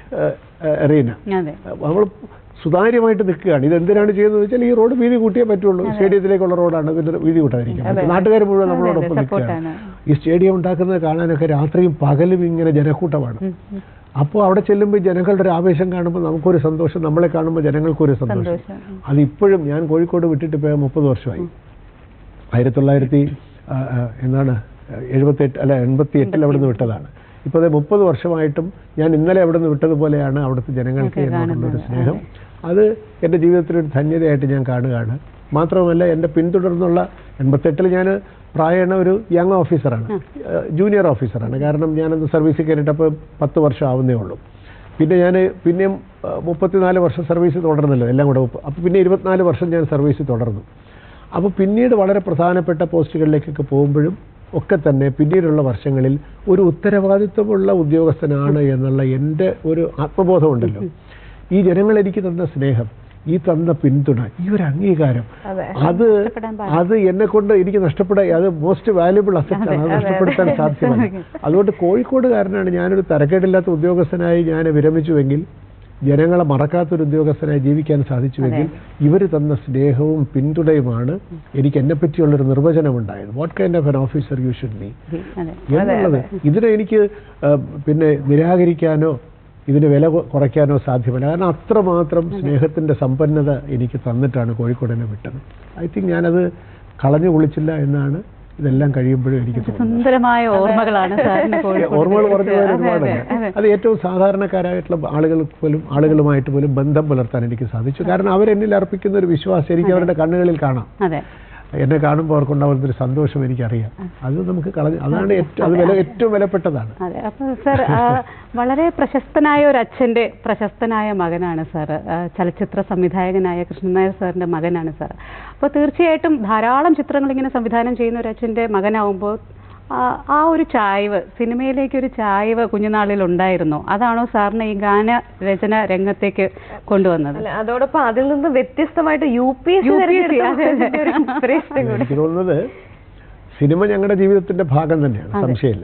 arena അതെ നമ്മൾ സുതാര്യമായിട്ട് നിൽക്കുകയാണ് ഇത് എന്തിനാണ് ചെയ്യുന്നത് വെച്ചാൽ ഈ റോഡ് വീതി കൂട്ടിയേ പറ്റുള്ളൂ സ്റ്റേഡിയത്തിലേക്കുള്ള റോഡാണ് പിന്നെ വീതി കൂട്ടാതിരിക്കും നാട്ടുകാർ മുഴുവൻ നമ്മളോടൊപ്പം നിൽക്കുകയാണ് ഈ സ്റ്റേഡിയം ഉണ്ടാക്കുന്നത് കാണാനൊക്കെ രാത്രിയും പകലും ഇങ്ങനെ ജനക്കൂട്ടമാണ് അപ്പോൾ അവിടെ ചെല്ലുമ്പോൾ ജനങ്ങളുടെ ഒരു ആവേശം കാണുമ്പോൾ നമുക്കൊരു സന്തോഷം നമ്മളെ കാണുമ്പോൾ ജനങ്ങൾക്കൊരു സന്തോഷം സന്തോഷം. അതിപ്പോഴും ഞാൻ കോഴിക്കോട് വിട്ടിട്ട് പോയ മുപ്പത് വർഷമായി ആയിരത്തി തൊള്ളായിരത്തി ആ, ആ, എന്താണ് എഴുപത്തെട്ട് അല്ല എൺപത്തി എട്ടിൽ അവിടെ നിന്ന് വിട്ടതാണ് ഇപ്പോൾ അത് മുപ്പത് വർഷമായിട്ടും ഞാൻ ഇന്നലെ അവിടെ നിന്ന് വിട്ടതുപോലെയാണ് അവിടുത്തെ ജനങ്ങൾക്ക് എന്നോടുള്ള ഒരു സ്നേഹം അത് എൻ്റെ ജീവിതത്തിലൊരു ധന്യതയായിട്ട് ഞാൻ കാണുകയാണ് മാത്രമല്ല എൻ്റെ പിന്തുടർന്നുള്ള എൺപത്തെട്ടിൽ ഞാൻ പ്രായണ ഒരു യങ് ഓഫീസറാണ് ജൂനിയർ ഓഫീസറാണ് കാരണം ഞാനന്ന് സർവീസിൽ കയറിയിട്ടപ്പോൾ പത്ത് വർഷം ആവുന്നേ ഉള്ളൂ പിന്നെ ഞാൻ പിന്നെയും ആ, മുപ്പത്തിനാല് വർഷം സർവീസ് തുടർന്നല്ലോ എല്ലാം കൂടെ അപ്പോൾ പിന്നെ ഇരുപത്തിനാല് വർഷം ഞാൻ സർവീസ് തുടർന്നു അപ്പോൾ പിന്നീട് വളരെ പ്രധാനപ്പെട്ട പോസ്റ്റുകളിലേക്കൊക്കെ പോകുമ്പോഴും ഒക്കെ തന്നെ പിന്നീടുള്ള വർഷങ്ങളിൽ ഒരു ഉത്തരവാദിത്വമുള്ള ഉദ്യോഗസ്ഥനാണ് എന്നുള്ള എൻ്റെ ഒരു ആത്മബോധമുണ്ടല്ലോ ഈ ജനങ്ങൾ എനിക്ക് തന്ന സ്നേഹം ഈ തന്ന പിന്തുണ ഈ ഒരു അംഗീകാരം അതെ. അത് അത് എന്നെ കൊണ്ട് എനിക്ക് നഷ്ടപ്പെടാൻ അത് മോസ്റ്റ് വാല്യുബിൾ അസറ്റാണ് അത് നഷ്ടപ്പെടുത്താൻ സാധ്യമല്ല അതുകൊണ്ട് കോഴിക്കോടുകാരനാണ് ഞാനൊരു തരക്കേടില്ലാത്ത ഉദ്യോഗസ്ഥനായി ഞാൻ വിരമിച്ചുവെങ്കിൽ ജനങ്ങളെ മറക്കാത്തൊരു ഉദ്യോഗസ്ഥനായി ജീവിക്കാൻ സാധിച്ചുവെങ്കിൽ ഇവർ തന്ന സ്നേഹവും പിന്തുണയുമാണ് എനിക്ക് എന്നെ പറ്റിയുള്ളൊരു നിർവചനമുണ്ടായത് what kind of an officer you should be അതെ എന്നുള്ളത് ഇതിനെ എനിക്ക് ആ, പിന്നെ നിരാകരിക്കാനോ ഇതിന് വില കൊ- കുറയ്ക്കാനോ സാധ്യമല്ല കാരണം അത്രമാത്രം സ്നേഹത്തിൻ്റെ സമ്പന്നത എനിക്ക് തന്നിട്ടാണ് കോഴിക്കോടിനെ വിട്ടത് ഐ തിങ്ക് ഞാനത് കളഞ്ഞു കുളിച്ചില്ല എന്നാണ് ഇതെല്ലാം കഴിയുമ്പോഴും എനിക്ക് തോന്നുന്നത് സുന്ദരമായ ഓർമ്മകളാണ് സാറിന് കോഴിക്കോട് ഓർമ്മകൾ പറഞ്ഞു പോയാൽ അതെ, ഒരുപാടുണ്ട് അതെ, അതെ. അത് ഏറ്റവും സാധാരണക്കാരായിട്ടുള്ള ആളുകൾ പോലും ആളുകളുമായിട്ട് പോലും ബന്ധം പുലർത്താൻ എനിക്ക് സാധിച്ചു കാരണം അവരെന്നിൽ അർപ്പിക്കുന്ന ഒരു വിശ്വാസം എനിക്ക് അവരുടെ കണ്ണുകളിൽ കാണാം അതെ എന്നെ കാണുമ്പോൾ അവർക്കുണ്ടാവുന്ന ഒരു സന്തോഷം എനിക്കറിയാം അത് നമുക്ക് കളഞ്ഞ് അതാണ് ഏറ്റവും അത് വില ഏറ്റവും വിലപ്പെട്ടതാണ് അതെ അപ്പോൾ സർ വളരെ പ്രശസ്തനായ ഒരു അച്ഛൻ്റെ പ്രശസ്തനായ മകനാണ് സാർ ചലച്ചിത്ര സംവിധായകനായ കൃഷ്ണൻ നായർ സാറിൻ്റെ മകനാണ് സാർ അപ്പോൾ തീർച്ചയായിട്ടും ധാരാളം ചിത്രങ്ങൾ ഇങ്ങനെ സംവിധാനം ചെയ്യുന്ന ഒരു അച്ഛൻ്റെ മകനാവുമ്പോൾ ആ- ആ ഒരു ചായ്വ് സിനിമയിലേക്ക് ഒരു ചായ്വ് കുഞ്ഞുനാളിൽ ഉണ്ടായിരുന്നു അതാണോ സാറിനെ ഈ ഗാന രചന രംഗത്തേക്ക് കൊണ്ടുവന്നത് അല്ല അതോടൊപ്പം അതിൽ നിന്ന് വ്യത്യസ്തമായിട്ട് യു പി എസ് UPSC, അതെ, അതെ. ഇൻസ്പിറേഷൻ കൂടി എനിക്ക് തോന്നുന്നത് സിനിമ ഞങ്ങളുടെ ജീവിതത്തിന്റെ ഭാഗം തന്നെയാണ് സംശയമില്ല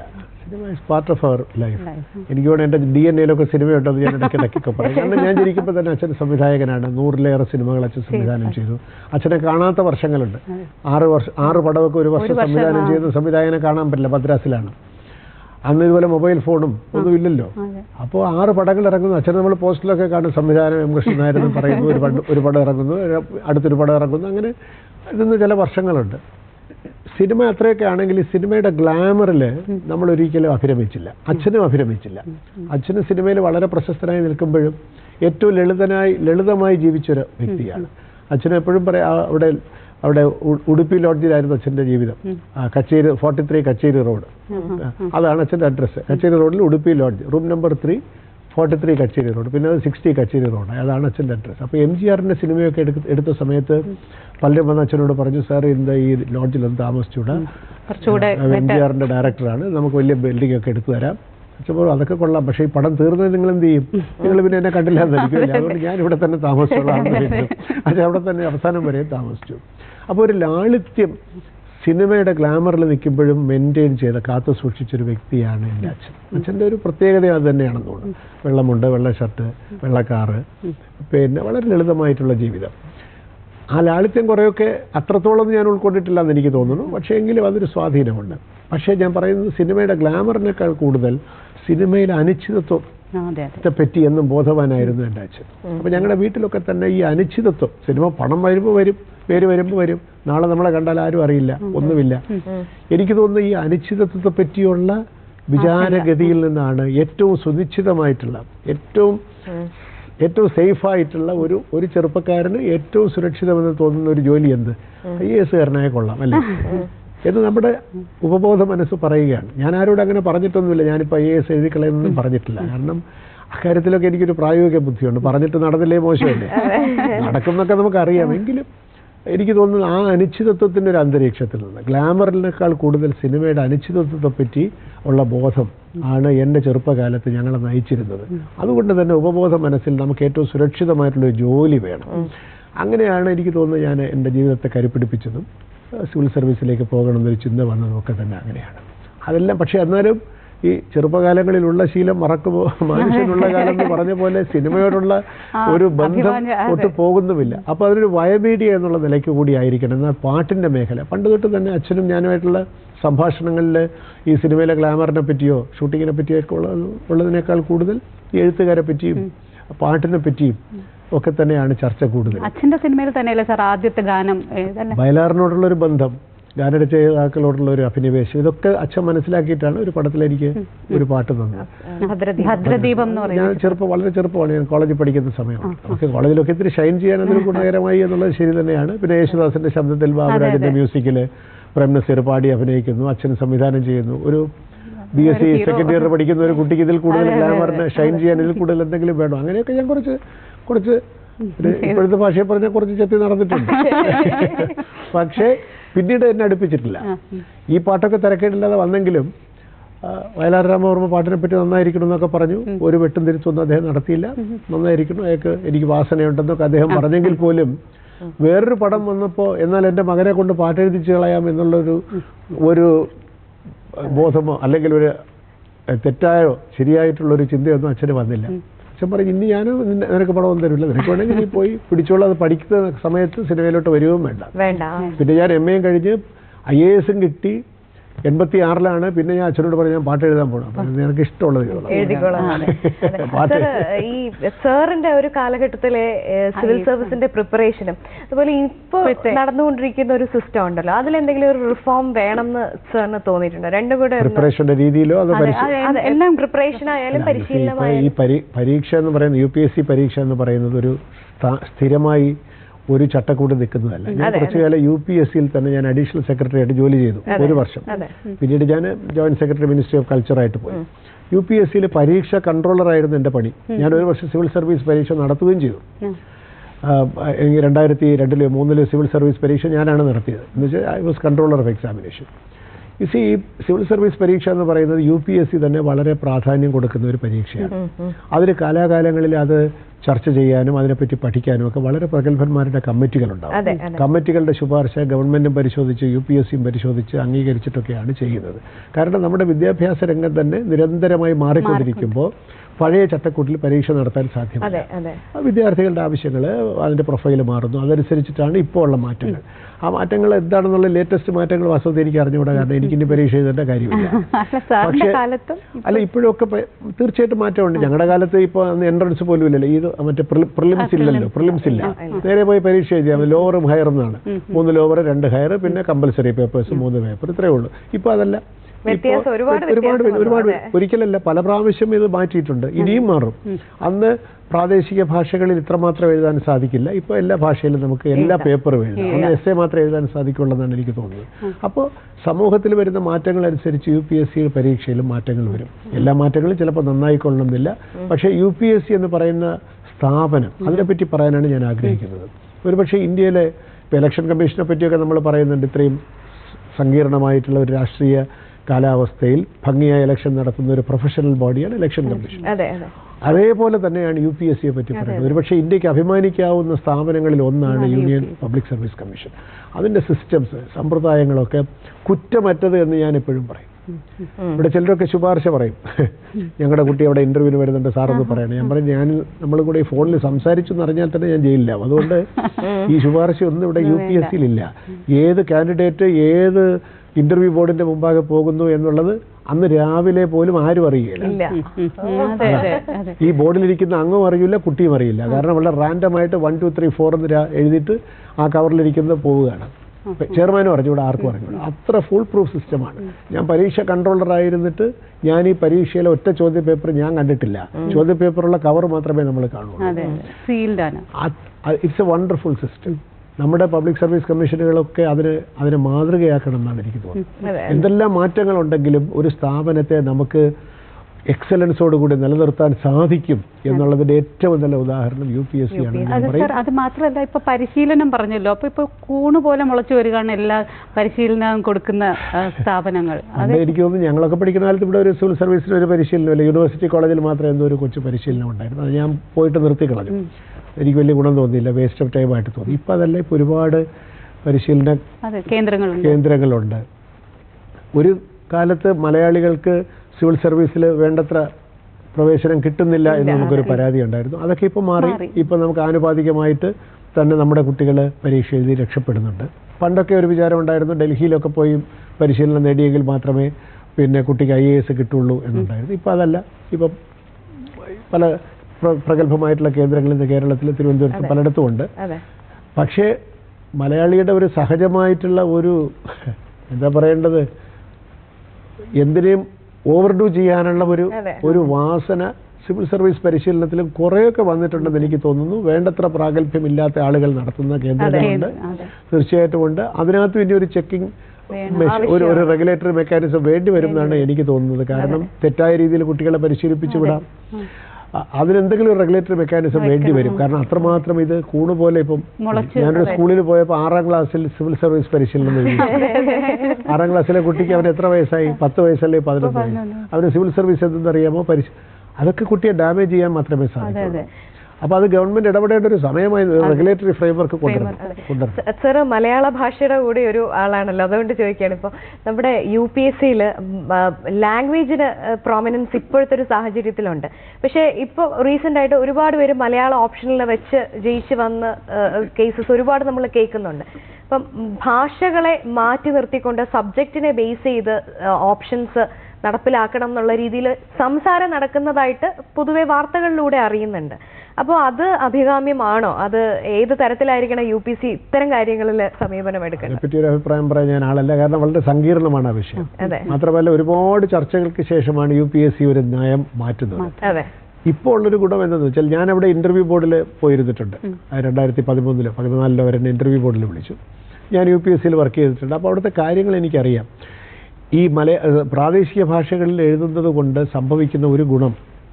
cinema is part of our life Life. എനിക്ക് തോന്നുന്നു എൻ്റെ ഡി എൻ എയിലൊക്കെ സിനിമയുണ്ടെന്ന് ഞാൻ ഇടയ്ക്കിടയ്ക്കൊക്കെ പറയും കാരണം ഞാൻ ജനിക്കുമ്പോൾ തന്നെ അച്ഛൻ സംവിധായകനാണ് നൂറിലേറെ സിനിമകൾ അച്ഛൻ സംവിധാനം ചെയ്തു അച്ഛനെ കാണാത്ത വർഷങ്ങളുണ്ട് ആറ് വർഷം ആറ് പടമൊക്കെ ഒരു വർഷം സംവിധാനം ചെയ്ത് സംവിധായകനെ കാണാൻ പറ്റില്ല മദ്രാസിലാണ് അന്ന് ഇതുപോലെ മൊബൈൽ ഫോണും ഒന്നും ഇല്ലല്ലോ അതെ. അപ്പോൾ ആറ് പടങ്ങൾ ഇറങ്ങുന്നു അച്ഛൻ നമ്മൾ പോസ്റ്റിലൊക്കെ കാണും സംവിധാനം എം കൃഷ്ണനായിരുന്നു പറയുന്നു ഒരു പടം ഒരു പടം ഇറങ്ങുന്നു അടുത്തൊരു പടം ഇറങ്ങുന്നു അങ്ങനെ ഇതിന്ന് ചില വർഷങ്ങളുണ്ട് സിനിമ അത്രയൊക്കെ ആണെങ്കിൽ ഈ സിനിമയുടെ ഗ്ലാമറിൽ നമ്മൾ ഒരിക്കലും അഭിരമിച്ചില്ല അച്ഛനും അഭിരമിച്ചില്ല അച്ഛനും സിനിമയിൽ വളരെ പ്രശസ്തനായി നിൽക്കുമ്പോഴും ഏറ്റവും ലളിതനായി ലളിതമായി ജീവിച്ചൊരു വ്യക്തിയാണ് അച്ഛൻ എപ്പോഴും പറയാം ആ, അവിടെ അവിടെ ഉ- ഉടുപ്പി ലോഡ്ജിലായിരുന്നു അച്ഛൻ്റെ ജീവിതം ആ, കച്ചേരി ഫോർട്ടി ത്രീ കച്ചേരി റോഡ് അതാണ് അച്ഛൻ്റെ അഡ്രസ്സ് കച്ചേരി റോഡിൽ Udupi lodge room number three forty three കച്ചേരി റോഡ് പിന്നെ അത് സിക്സ്റ്റി കച്ചേരി റോഡ് അതാണ് അച്ഛൻ്റെ അഡ്രസ്സ് അപ്പോൾ എം ജി ആറിൻ്റെ സിനിമയൊക്കെ എടുക്ക എടുത്ത സമയത്ത് പലരും വന്ന് അച്ഛനോട് പറഞ്ഞു സാർ എന്താ ഈ ലോഡ്ജിലൊന്ന് താമസിച്ചൂടാ കുറച്ചുകൂടെ എം ജി ആറിൻ്റെ ഡയറക്ടറാണ് നമുക്ക് വലിയ ബിൽഡിംഗ് ഒക്കെ എടുത്തു തരാം അച്ഛപ്പോൾ അതൊക്കെ കൊള്ളാം പക്ഷേ ഈ പടം തീർന്നത് നിങ്ങൾ എന്ത് ചെയ്യും നിങ്ങൾ പിന്നെ എന്നെ കണ്ടില്ല എന്നായിരിക്കില്ല അതുകൊണ്ട് ഞാൻ ഇവിടെ തന്നെ താമസിച്ചോളാം എന്ന് വിചാരിച്ചു. അച്ഛൻ അവിടെ തന്നെ അവസാനം വരെ താമസിച്ചു അപ്പോൾ ഒരു ലാളിത്യം സിനിമയുടെ ഗ്ലാമറിൽ നിൽക്കുമ്പോഴും മെയിൻറ്റെയിൻ ചെയ്ത് കാത്തു സൂക്ഷിച്ചൊരു വ്യക്തിയാണ് എൻ്റെ അച്ഛൻ അച്ഛൻ്റെ ഒരു പ്രത്യേകത അത് തന്നെയാണെന്ന് തോന്നുന്നു വെള്ളമുണ്ട് വെള്ള ഷർട്ട് വെള്ള കാറ് പിന്നെ വളരെ ലളിതമായിട്ടുള്ള ജീവിതം ആ ലാളിത്യം കുറേയൊക്കെ അത്രത്തോളം ഞാൻ ഉൾക്കൊണ്ടിട്ടില്ല എന്ന് എനിക്ക് തോന്നുന്നു പക്ഷേ എങ്കിലും അതൊരു സ്വാധീനമുണ്ട് പക്ഷേ ഞാൻ പറയുന്നത് സിനിമയുടെ ഗ്ലാമറിനേക്കാൾ കൂടുതൽ സിനിമയിലെ അനിശ്ചിതത്വം ആ, അതെ അതെ ത്തെ പറ്റി എന്നും ബോധവാനായിരുന്നു എൻ്റെ അച്ഛൻ അപ്പോൾ ഞങ്ങളുടെ വീട്ടിലൊക്കെ തന്നെ ഈ അനിശ്ചിതത്വം സിനിമ പണം വരുമ്പോൾ വരും പേര് വരുമ്പോൾ വരും നാളെ നമ്മളെ കണ്ടാൽ ആരും അറിയില്ല ഒന്നുമില്ല എനിക്ക് തോന്നുന്നു ഈ അനിശ്ചിതത്വത്തെ പറ്റിയുള്ള വിചാരഗതിയിൽ നിന്നാണ് ഏറ്റവും സുനിശ്ചിതമായിട്ടുള്ള ഏറ്റവും ഏറ്റവും സേഫായിട്ടുള്ള ഒരു ഒരു ചെറുപ്പക്കാരന് ഏറ്റവും സുരക്ഷിതമെന്ന് തോന്നുന്ന ഒരു ജോലി എന്ത് ഐ എ എസ്സുകാരനായ കൊള്ളാം അല്ലേ എന്ന് നമ്മുടെ ഉപബോധ മനസ്സ് പറയുകയാണ് ഞാൻ ആരോട് അങ്ങനെ പറഞ്ഞിട്ടൊന്നുമില്ല ഞാനിപ്പോൾ ഐ എ എസ് എഴുതി കളയുന്നൊന്നും പറഞ്ഞിട്ടില്ല കാരണം അക്കാര്യത്തിലൊക്കെ എനിക്കൊരു പ്രായോഗിക ബുദ്ധിയുണ്ട് പറഞ്ഞിട്ട് നടന്നില്ലേ മോശമല്ലേ നടക്കുന്നൊക്കെ നമുക്കറിയാം എങ്കിലും എനിക്ക് തോന്നുന്നു ആ അനിശ്ചിതത്വത്തിൻ്റെ ഒരു അന്തരീക്ഷത്തിൽ നിന്ന് ഗ്ലാമറിനേക്കാൾ കൂടുതൽ സിനിമയുടെ അനിശ്ചിതത്വത്തെ പറ്റി ഉള്ള ബോധം ആണ് എൻ്റെ ചെറുപ്പകാലത്ത് ഞങ്ങളെ നയിച്ചിരുന്നത് അതുകൊണ്ട് തന്നെ ഉപബോധ മനസ്സിൽ നമുക്ക് ഏറ്റവും സുരക്ഷിതമായിട്ടുള്ള ഒരു ജോലി വേണം അങ്ങനെയാണ് എനിക്ക് തോന്നുന്നത് ഞാൻ എൻ്റെ ജീവിതത്തെ കരുപിടിപ്പിച്ചതും ഏഹ് സിവിൽ സർവീസിലേക്ക് പോകണമെന്നൊരു ചിന്ത വന്നതും ഒക്കെ തന്നെ അങ്ങനെയാണ് അതെല്ലാം പക്ഷേ എന്നാലും ഈ ചെറുപ്പകാലങ്ങളിലുള്ള ശീലം മറക്കുമോ മനുഷ്യനുള്ള കാലം എന്ന് പറഞ്ഞ പോലെ സിനിമയോടുള്ള ആ, ഒരു ബന്ധം അഭിമാനം, അതെ. ഒട്ട് പോകുന്നുമില്ല അപ്പോൾ അതൊരു വയമീഡിയ എന്നുള്ള നിലയ്ക്ക് കൂടി ആയിരിക്കണം എന്നാൽ പാട്ടിൻ്റെ മേഖല പണ്ട് തൊട്ട് തന്നെ അച്ഛനും ഞാനുമായിട്ടുള്ള സംഭാഷണങ്ങളിൽ ഈ സിനിമയിലെ ഗ്ലാമറിനെ പറ്റിയോ ഷൂട്ടിങ്ങിനെ പറ്റിയോ ഒക്കെ ഉള്ള ഉള്ളതിനേക്കാൾ കൂടുതൽ ഈ എഴുത്തുകാരെ പറ്റിയും പാട്ടിനെ പറ്റിയും ഒക്കെ തന്നെയാണ് ചർച്ച കൂടുതൽ അച്ഛന്റെ സിനിമയിൽ തന്നെയല്ലേ സാർ ആദ്യത്തെ ഗാനം ഏതല്ലേ വയലാറിനോടുള്ള ഒരു ബന്ധം ഗാനരചയിതാക്കളോടുള്ള ഒരു അഭിനിവേശം ഇതൊക്കെ അച്ഛൻ മനസ്സിലാക്കിയിട്ടാണ് ഒരു പടത്തിൽ എനിക്ക് ഒരു പാട്ട് തന്നത് ഭദ്രദീപം ഭദ്രദീപം എന്ന് ഞാൻ പറയുന്നത് ചെറുപ്പം വളരെ ചെറുപ്പമാണ് ഞാൻ കോളേജിൽ പഠിക്കുന്ന സമയം നമുക്ക് കോളേജിലൊക്കെ ഇത്തിരി ഷൈൻ ചെയ്യാൻ അതൊരു ഗുണകരമായി എന്നുള്ളത് ശരി തന്നെയാണ് പിന്നെ യേശുദാസിന്റെ ശബ്ദത്തിൽ ബാബുരാജിന്റെ മ്യൂസിക്കിൽ പ്രേം നസീർ പാടി അഭിനയിക്കുന്നു അച്ഛൻ സംവിധാനം ചെയ്യുന്നു ഒരു B S C second year പഠിക്കുന്ന ഒരു കുട്ടിക്ക് ഇതിൽ കൂടുതൽ ഗ്ലാമറിന് ഷൈൻ ചെയ്യാൻ ഇതിൽ കൂടുതൽ എന്തെങ്കിലും വേണോ അങ്ങനെയൊക്കെ ഞാൻ കുറച്ച് കുറച്ച് ഒരു ഇപ്പോഴത്തെ ഭാഷയെ പറഞ്ഞാൽ കുറച്ച് ചെത്തി നടന്നിട്ടുണ്ട് പക്ഷേ പിന്നീട് എന്നെ അടുപ്പിച്ചിട്ടില്ല ഈ പാട്ടൊക്കെ തിരക്കേടില്ലാതെ വന്നെങ്കിലും ആ, വയലാർ രാമവർമ്മ പാട്ടിനെ പറ്റി നന്നായിരിക്കണം എന്നൊക്കെ പറഞ്ഞു ഒരു വെട്ടും തിരിച്ചൊന്നും അദ്ദേഹം നടത്തിയില്ല നന്നായിരിക്കണം അയാൾക്ക് എനിക്ക് വാസനയുണ്ടെന്നൊക്കെ അദ്ദേഹം പറഞ്ഞെങ്കിൽ പോലും വേറൊരു പടം വന്നപ്പോൾ എന്നാൽ എൻ്റെ മകനെ കൊണ്ട് പാട്ടെഴുതിച്ച് കളയാം എന്നുള്ളൊരു ഒരു ബോധമോ അല്ലെങ്കിൽ ഒരു തെറ്റായോ ശരിയായിട്ടുള്ളൊരു ചിന്തയൊന്നും അച്ഛന് വന്നില്ല അച്ഛൻ പറഞ്ഞു ഇനി ഞാൻ നിനക്ക് പടമൊന്നും തരില്ല നിനക്ക് വേണമെങ്കിൽ നീ പോയി പിടിച്ചോളാം അത് പഠിക്കുന്ന സമയത്ത് സിനിമയിലോട്ട് വരികയും വേണ്ട വേണ്ട ആ. പിന്നെ ഞാൻ എം എയും കഴിഞ്ഞ് ഐ എ എസും കിട്ടി എൺപത്തി ആറിലാണ് പിന്നെ ഞാൻ അച്ഛനോട് പറഞ്ഞു ഞാൻ പാട്ട് എഴുതാൻ പോകണം അപ്പം നിനക്ക് ഇഷ്ടമുള്ളത് എഴുതണം എഴുതിക്കോളാം അതെ. അതെ. പാട്ട് സർ, ഈ സാറിന്റെ ഒരു കാലഘട്ടത്തിലെ ഏഹ്, സിവിൽ സർവീസിന്റെ പ്രിപ്പറേഷനും അതുപോലെ ഇപ്പൊ നടന്നുകൊണ്ടിരിക്കുന്ന ഒരു സിസ്റ്റം ഉണ്ടല്ലോ അതിലെന്തെങ്കിലും ഒരു റിഫോം വേണമെന്ന് സാറിന് തോന്നിയിട്ടുണ്ടോ രണ്ടും കൂടെ ഒന്ന് പ്രിപ്പറേഷന്റെ രീതിയിലോ അത് അതെ, അതെ, അതെ, എല്ലാം പ്രിപ്പറേഷൻ ആയാലും ഇപ്പൊ പരിശീലനമായാലും ഈ പരി പരീക്ഷ എന്ന് പറയുന്നത് യു പി എസ് സി പരീക്ഷ എന്ന് പറയുന്നത് ഒരു സ്ഥാ- സ്ഥിരമായി ഒരു ചട്ടക്കൂട് നിൽക്കുന്നതല്ല ഞാൻ കുറച്ചു കാലം യു പി എസ് സിയിൽ തന്നെ ഞാൻ അഡീഷണൽ സെക്രട്ടറി ആയിട്ട് ജോലി ചെയ്തു ഒരു വർഷം അതെ. പിന്നീട് ഞാൻ ജോയിന്റ് സെക്രട്ടറി മിനിസ്ട്രി ഓഫ് കൾച്ചറായിട്ട് പോയി യു പി എസ് സിയിൽ പരീക്ഷ കൺട്രോളർ ആയിരുന്നു എൻ്റെ പണി ഞാൻ ഒരു വർഷം സിവിൽ സർവീസ് പരീക്ഷ നടത്തുകയും ചെയ്തു ഉം. ആ, എനിക്ക് രണ്ടായിരത്തി രണ്ടില് മൂന്നില് സിവിൽ സർവീസ് പരീക്ഷ ഞാനാണ് നടത്തിയത് എന്ന് വെച്ചാൽ I was controller of examination ഈ സി സിവിൽ സർവീസ് പരീക്ഷ എന്ന് പറയുന്നത് യു പി എസ് സി തന്നെ വളരെ പ്രാധാന്യം കൊടുക്കുന്ന ഒരു പരീക്ഷയാണ് അതിന് കാലാകാലങ്ങളിൽ അത് ചർച്ച ചെയ്യാനും അതിനെപ്പറ്റി പഠിക്കാനും ഒക്കെ വളരെ പ്രഗത്ഭന്മാരുടെ കമ്മിറ്റികളുണ്ടാവും അതെ അതെ കമ്മിറ്റികളുടെ ശുപാർശ ഗവൺമെന്റും പരിശോധിച്ച് യു പി എസ് സിയും പരിശോധിച്ച് അംഗീകരിച്ചിട്ടൊക്കെയാണ് ചെയ്യുന്നത് കാരണം നമ്മുടെ വിദ്യാഭ്യാസ രംഗം തന്നെ നിരന്തരമായി മാറിക്കൊണ്ടിരിക്കുമ്പോൾ പഴയ ചട്ടക്കൂട്ടിൽ പരീക്ഷ നടത്താൻ സാധ്യമല്ല അതെ അതെ ആ വിദ്യാർത്ഥികളുടെ ആവശ്യങ്ങൾ അതിൻ്റെ പ്രൊഫൈൽ മാറുന്നു അതനുസരിച്ചിട്ടാണ് ഇപ്പോൾ ഉള്ള മാറ്റങ്ങൾ ആ മാറ്റങ്ങൾ എന്താണെന്നുള്ള ലേറ്റസ്റ്റ് മാറ്റങ്ങൾ വാസ്തവത്തിൽ എനിക്ക് അറിഞ്ഞുകൂടാ കാരണം എനിക്കിനി പരീക്ഷ എഴുതേണ്ട കാര്യമില്ല അല്ല സാറിന്റെ പക്ഷേ- കാലത്തും അല്ല ഇപ്പോഴും ഒക്കെ പ- തീർച്ചയായിട്ടും മാറ്റമുണ്ട് ഞങ്ങളുടെ കാലത്ത് ഇപ്പോൾ അന്ന് എൻട്രൻസ് പോലും ഇല്ലല്ലോ ഇത് മറ്റേ പ്രിലിംസ് ഇല്ലല്ലോ പ്രിലിംസ് ഇല്ല നേരെ പോയി പരീക്ഷ എഴുതിയാൽ മതി ലോവറും ഹയറും എന്നാണ് മൂന്ന് ലോവർ രണ്ട് ഹയർ പിന്നെ കമ്പൽസറി പേപ്പേഴ്സ് മൂന്ന് പേപ്പർ ഇത്രയേ ഉള്ളൂ ഇപ്പോൾ അതല്ല വ്യത്യാസം, ഇപ്പോൾ ഒരുപാട് ഒരുപാട് വ്യത്യാസം ഒരുപാട് വന്നു, അതെ. ഒരിക്കലല്ല പല പ്രാവശ്യം ഇത് മാറ്റിയിട്ടുണ്ട് ഇനിയും മാറും അന്ന് പ്രാദേശിക ഭാഷകളിൽ ഇത്രമാത്രം എഴുതാൻ സാധിക്കില്ല ഇപ്പോൾ എല്ലാ ഭാഷയിലും നമുക്ക് എല്ലാ പേപ്പറും എഴുതാം അന്ന് എസ് എ മാത്രമേ എഴുതാൻ സാധിക്കുള്ളൂ എന്നാണ് എനിക്ക് തോന്നുന്നത് അപ്പോൾ സമൂഹത്തിൽ വരുന്ന മാറ്റങ്ങൾ അനുസരിച്ച് യു പി എസ് സി പരീക്ഷയിലും മാറ്റങ്ങൾ വരും എല്ലാ മാറ്റങ്ങളും ചിലപ്പോൾ നന്നായിക്കൊള്ളണമെന്നില്ല പക്ഷേ യു പി എസ് സി എന്ന് പറയുന്ന സ്ഥാപനം അതിനെപ്പറ്റി പറയാനാണ് ഞാൻ ആഗ്രഹിക്കുന്നത് ഒരുപക്ഷെ ഇന്ത്യയിലെ ഇപ്പോൾ ഇലക്ഷൻ കമ്മീഷനെ പറ്റിയൊക്കെ നമ്മൾ പറയുന്നുണ്ട് ഇത്രയും സങ്കീർണമായിട്ടുള്ള ഒരു രാഷ്ട്രീയ കാലാവസ്ഥയിൽ ഭംഗിയായ ഇലക്ഷൻ നടത്തുന്ന ഒരു പ്രൊഫഷണൽ ബോഡിയാണ് ഇലക്ഷൻ കമ്മീഷൻ അതെ അതെ അതേപോലെ തന്നെയാണ് യു പി എസ് സിയെ പറ്റി പറയുന്നത് ഒരുപക്ഷെ ഇന്ത്യക്ക് അഭിമാനിക്കാവുന്ന സ്ഥാപനങ്ങളിൽ ഒന്നാണ് യൂണിയൻ പബ്ലിക് സർവീസ് കമ്മീഷൻ അതിൻ്റെ സിസ്റ്റംസ് സമ്പ്രദായങ്ങളൊക്കെ കുറ്റമറ്റത് എന്ന് ഞാൻ എപ്പോഴും പറയും ഇവിടെ ചിലരൊക്കെ ശുപാർശ പറയും ഞങ്ങളുടെ കുട്ടി അവിടെ ഇന്റർവ്യൂവിന് വരുന്നുണ്ട് സാറൊന്ന് പറയണേ ഞാൻ പറയും ഞാൻ നമ്മളും കൂടെ ഈ ഫോണിൽ സംസാരിച്ചു എന്ന് അറിഞ്ഞാൽ തന്നെ ഞാൻ ജയിലിലാവും അതുകൊണ്ട് ഈ ശുപാർശ ഒന്നും ഇവിടെ യു പി എസ് സിയിലില്ല ഏത് കാൻഡിഡേറ്റ് ഏത് ഇന്റർവ്യൂ ബോർഡിന്റെ മുമ്പാകെ പോകുന്നു എന്നുള്ളത് അന്ന് രാവിലെ പോലും ആരും അറിയുകയില്ല ഇല്ല ഉം, ഉം, അതെ അതെ അതെ ഈ ബോർഡിലിരിക്കുന്ന അംഗം അറിയില്ല കുട്ടിയും അറിയില്ല കാരണം വളരെ റാൻഡമായിട്ട് വൺ ടു ത്രീ ഫോർ എന്ന് രാ- എഴുതിയിട്ട് ആ കവറിലിരിക്കുന്നത് പോവുകയാണ് ചെയർമാനും അറിഞ്ഞൂടാ ആർക്കും അറിഞ്ഞൂടാ അത്ര ഫുൾ പ്രൂഫ് സിസ്റ്റമാണ് ഞാൻ പരീക്ഷ കൺട്രോളർ ആയിരുന്നിട്ട് ഞാൻ ഈ പരീക്ഷയിലെ ഒറ്റ ചോദ്യ പേപ്പർ ഞാൻ കണ്ടിട്ടില്ല ചോദ്യ പേപ്പറുള്ള കവർ മാത്രമേ നമ്മൾ കാണുള്ളൂ അതെ സീൽഡ് ആണ് ഇറ്റ്സ് എ വണ്ടർഫുൾ സിസ്റ്റം നമ്മുടെ പബ്ലിക് സർവീസ് കമ്മീഷനുകളൊക്കെ അതിന് അതിനെ മാതൃകയാക്കണം എന്നാണ് എനിക്ക് തോന്നുന്നത് അതെ എന്തെല്ലാം മാറ്റങ്ങളുണ്ടെങ്കിലും ഒരു സ്ഥാപനത്തെ നമുക്ക് എക്സലൻസോടുകൂടി നിലനിർത്താൻ സാധിക്കും എന്നുള്ളതിന്റെ ഏറ്റവും നല്ല ഉദാഹരണം യു പി എസ് സി ആണ് ഞാൻ അത് പറയും സാർ അത് മാത്രമല്ല ഇപ്പൊ പരിശീലനം പറഞ്ഞല്ലോ അപ്പൊ ഇപ്പൊ കൂണ് പോലെ മുളച്ചു വരികയാണ് എല്ലാ പരിശീലനം കൊടുക്കുന്ന ആ, സ്ഥാപനങ്ങൾ അന്ന് എനിക്ക് തോന്നുന്നു ഞങ്ങളൊക്കെ പഠിക്കുന്ന കാലത്ത് ഇവിടെ ഒരു സിവിൽ സർവീസിന് ഒരു പരിശീലനമില്ല യൂണിവേഴ്സിറ്റി കോളേജിൽ മാത്രമേ എന്തോ ഒരു കൊച്ചു പരിശീലനം ഉണ്ടായിരുന്നു അത് ഞാൻ പോയിട്ട് നിർത്തി കളഞ്ഞു എനിക്ക് വലിയ ഗുണം തോന്നിയില്ല വേസ്റ്റ് ഓഫ് ടൈം ആയിട്ട് തോന്നി ഇപ്പം അതല്ല ഇപ്പോൾ ഒരുപാട് പരിശീലന അതെ കേന്ദ്രങ്ങളുണ്ട് കേന്ദ്രങ്ങളുണ്ട് ഒരു കാലത്ത് മലയാളികൾക്ക് സിവിൽ സർവീസിൽ വേണ്ടത്ര പ്രവേശനം കിട്ടുന്നില്ല എന്ന് നമുക്കൊരു പരാതി ഉണ്ടായിരുന്നു അതൊക്കെ ഇപ്പോൾ മാറി മാറി. ഇപ്പോൾ നമുക്ക് ആനുപാതികമായിട്ട് തന്നെ നമ്മുടെ കുട്ടികൾ പരീക്ഷ എഴുതി രക്ഷപ്പെടുന്നുണ്ട് പണ്ടൊക്കെ ഒരു വിചാരം ഉണ്ടായിരുന്നു ഡൽഹിയിലൊക്കെ പോയി പരിശീലനം നേടിയെങ്കിൽ മാത്രമേ പിന്നെ കുട്ടിക്ക് ഐ എ എസ് കിട്ടുള്ളൂ എന്നുണ്ടായിരുന്നു ഇപ്പോൾ അതല്ല ഇപ്പം പല പ്ര- പ്രഗത്ഭമായിട്ടുള്ള കേന്ദ്രങ്ങൾ ഇന്ന് കേരളത്തിൽ തിരുവനന്തപുരത്ത് പലയിടത്തും ഉണ്ട് അതെ പക്ഷേ മലയാളിയുടെ ഒരു സഹജമായിട്ടുള്ള ഒരു എന്താ പറയേണ്ടത് എന്തിനേയും ഓവർഡു ചെയ്യാനുള്ള ഒരു അതെ. ഒരു വാസന സിവിൽ സർവീസ് പരിശീലനത്തിലും കുറേയൊക്കെ വന്നിട്ടുണ്ടെന്ന് എനിക്ക് തോന്നുന്നു വേണ്ടത്ര പ്രാഗൽഭ്യമില്ലാത്ത ആളുകൾ നടത്തുന്ന കേന്ദ്രങ്ങളുണ്ട് അതെ തീർച്ചയായിട്ടും ഉണ്ട് അതിനകത്തും ഇനി ഒരു ചെക്കിംഗ് ഒരു ഒരു റെഗുലേറ്ററി മെക്കാനിസം വേണ്ടി വരും എന്നാണ് എനിക്ക് തോന്നുന്നത് കാരണം തെറ്റായ രീതിയിൽ കുട്ടികളെ പരിശീലിപ്പിച്ചു വിടാം അ- അതിനെന്തെങ്കിലും ഒരു റെഗുലേറ്ററി മെക്കാനിസം വേണ്ടി വരും കാരണം അത്രമാത്രം ഇത് കൂണ് പോലെ ഇപ്പം മുളച്ച് ഞാനൊരു സ്കൂളിൽ പോയപ്പോൾ ആറാം ക്ലാസ്സിൽ സിവിൽ സർവീസ് പരിശീലനം നൽകി ആറാം ക്ലാസ്സിലെ കുട്ടിക്ക് അവന് എത്ര വയസ്സായി പത്ത് വയസ്സല്ലേ പതിനൊന്ന് വയസ്സ് അവന് സിവിൽ സർവീസ് എന്തെന്നറിയാമോ പരിശ അതൊക്കെ കുട്ടിയെ ഡാമേജ് ചെയ്യാൻ മാത്രമേ സാധിക്കൂ അപ്പോൾ അത് ഗവൺമെന്റ് ഇടപെടേണ്ട ഒരു സമയമായി റെഗുലേറ്ററി ഫ്രെയിംവർക്ക് കൊണ്ടുവരണം കൊണ്ടുവരണം സാർ മലയാള ഭാഷയുടെ കൂടി ഒരു ആളാണല്ലോ അതുകൊണ്ട് ചോദിക്കുകയാണ് ഇപ്പോൾ നമ്മുടെ യു പി എസ് സിയിൽ ലാംഗ്വേജിന് പ്രോമിനൻസ് ഇപ്പോഴത്തെ ഒരു സാഹചര്യത്തിലുണ്ട് പക്ഷേ ഇപ്പോൾ റീസെൻ്റ് ആയിട്ട് ഒരുപാട് പേര് മലയാള ഓപ്ഷനിൽ വെച്ച് ജയിച്ച് വന്ന കേസസ് ഒരുപാട് നമ്മൾ കേൾക്കുന്നുണ്ട് അപ്പം ഉം, ഭാഷകളെ മാറ്റി നിർത്തിക്കൊണ്ട് സബ്ജക്റ്റിനെ ബേസ് ചെയ്ത് ഓപ്ഷൻസ് നടപ്പിലാക്കണം എന്നുള്ള രീതിയിൽ സംസാരം നടക്കുന്നതായിട്ട് പൊതുവെ വാർത്തകളിലൂടെ അറിയുന്നുണ്ട് അപ്പോൾ അത് അഭികാമ്യമാണോ അത് ഏത് തരത്തിലായിരിക്കണം യു പി സി ഇത്തരം കാര്യങ്ങളിൽ സമീപനം എടുക്കുന്നത് അതിനെപ്പറ്റി ഒരു അഭിപ്രായം പറയാൻ ഞാൻ ആളല്ല കാരണം വളരെ സങ്കീർണമാണ് ആ വിഷയം അതെ മാത്രമല്ല ഒരുപാട് ചർച്ചകൾക്ക് ശേഷമാണ് യു പി എസ് സി ഒരു നയം മാറ്റുന്നത് അതെ ഇപ്പോൾ ഉള്ളൊരു ഗുണം എന്തെന്ന് വെച്ചാൽ ഞാൻ അവിടെ ഇന്റർവ്യൂ ബോർഡിൽ പോയിരുന്നിട്ടുണ്ട് രണ്ടായിരത്തി പതിമൂന്നിലോ പതിനാലിലോ വരെ എന്നെ ഇന്റർവ്യൂ ബോർഡിൽ വിളിച്ചു ഞാൻ യു പി എസ് സിയിൽ വർക്ക് ചെയ്തിട്ടുണ്ട് അപ്പോൾ അവിടുത്തെ കാര്യങ്ങൾ എനിക്കറിയാം ഈ മല ഏഹ് പ്രാദേശിക ഭാഷകളിൽ എഴുതുന്നത് കൊണ്ട് സംഭവിക്കുന്ന ഒരു ഗുണം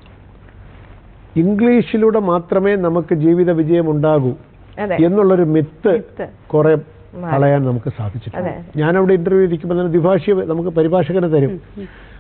ഇംഗ്ലീഷിലൂടെ മാത്രമേ നമുക്ക് ജീവിത വിജയം ഉണ്ടാകൂ അതെ എന്നുള്ളൊരു മിത്ത് മിത്ത്. കുറെ കളയാൻ നമുക്ക് സാധിച്ചിട്ടുണ്ട് ഞാനവിടെ ഇന്റർവ്യൂ ഇരിക്കുമ്പോൾ തന്നെ ദ്വിഭാഷീയ നമുക്ക് പരിഭാഷകനെ തരും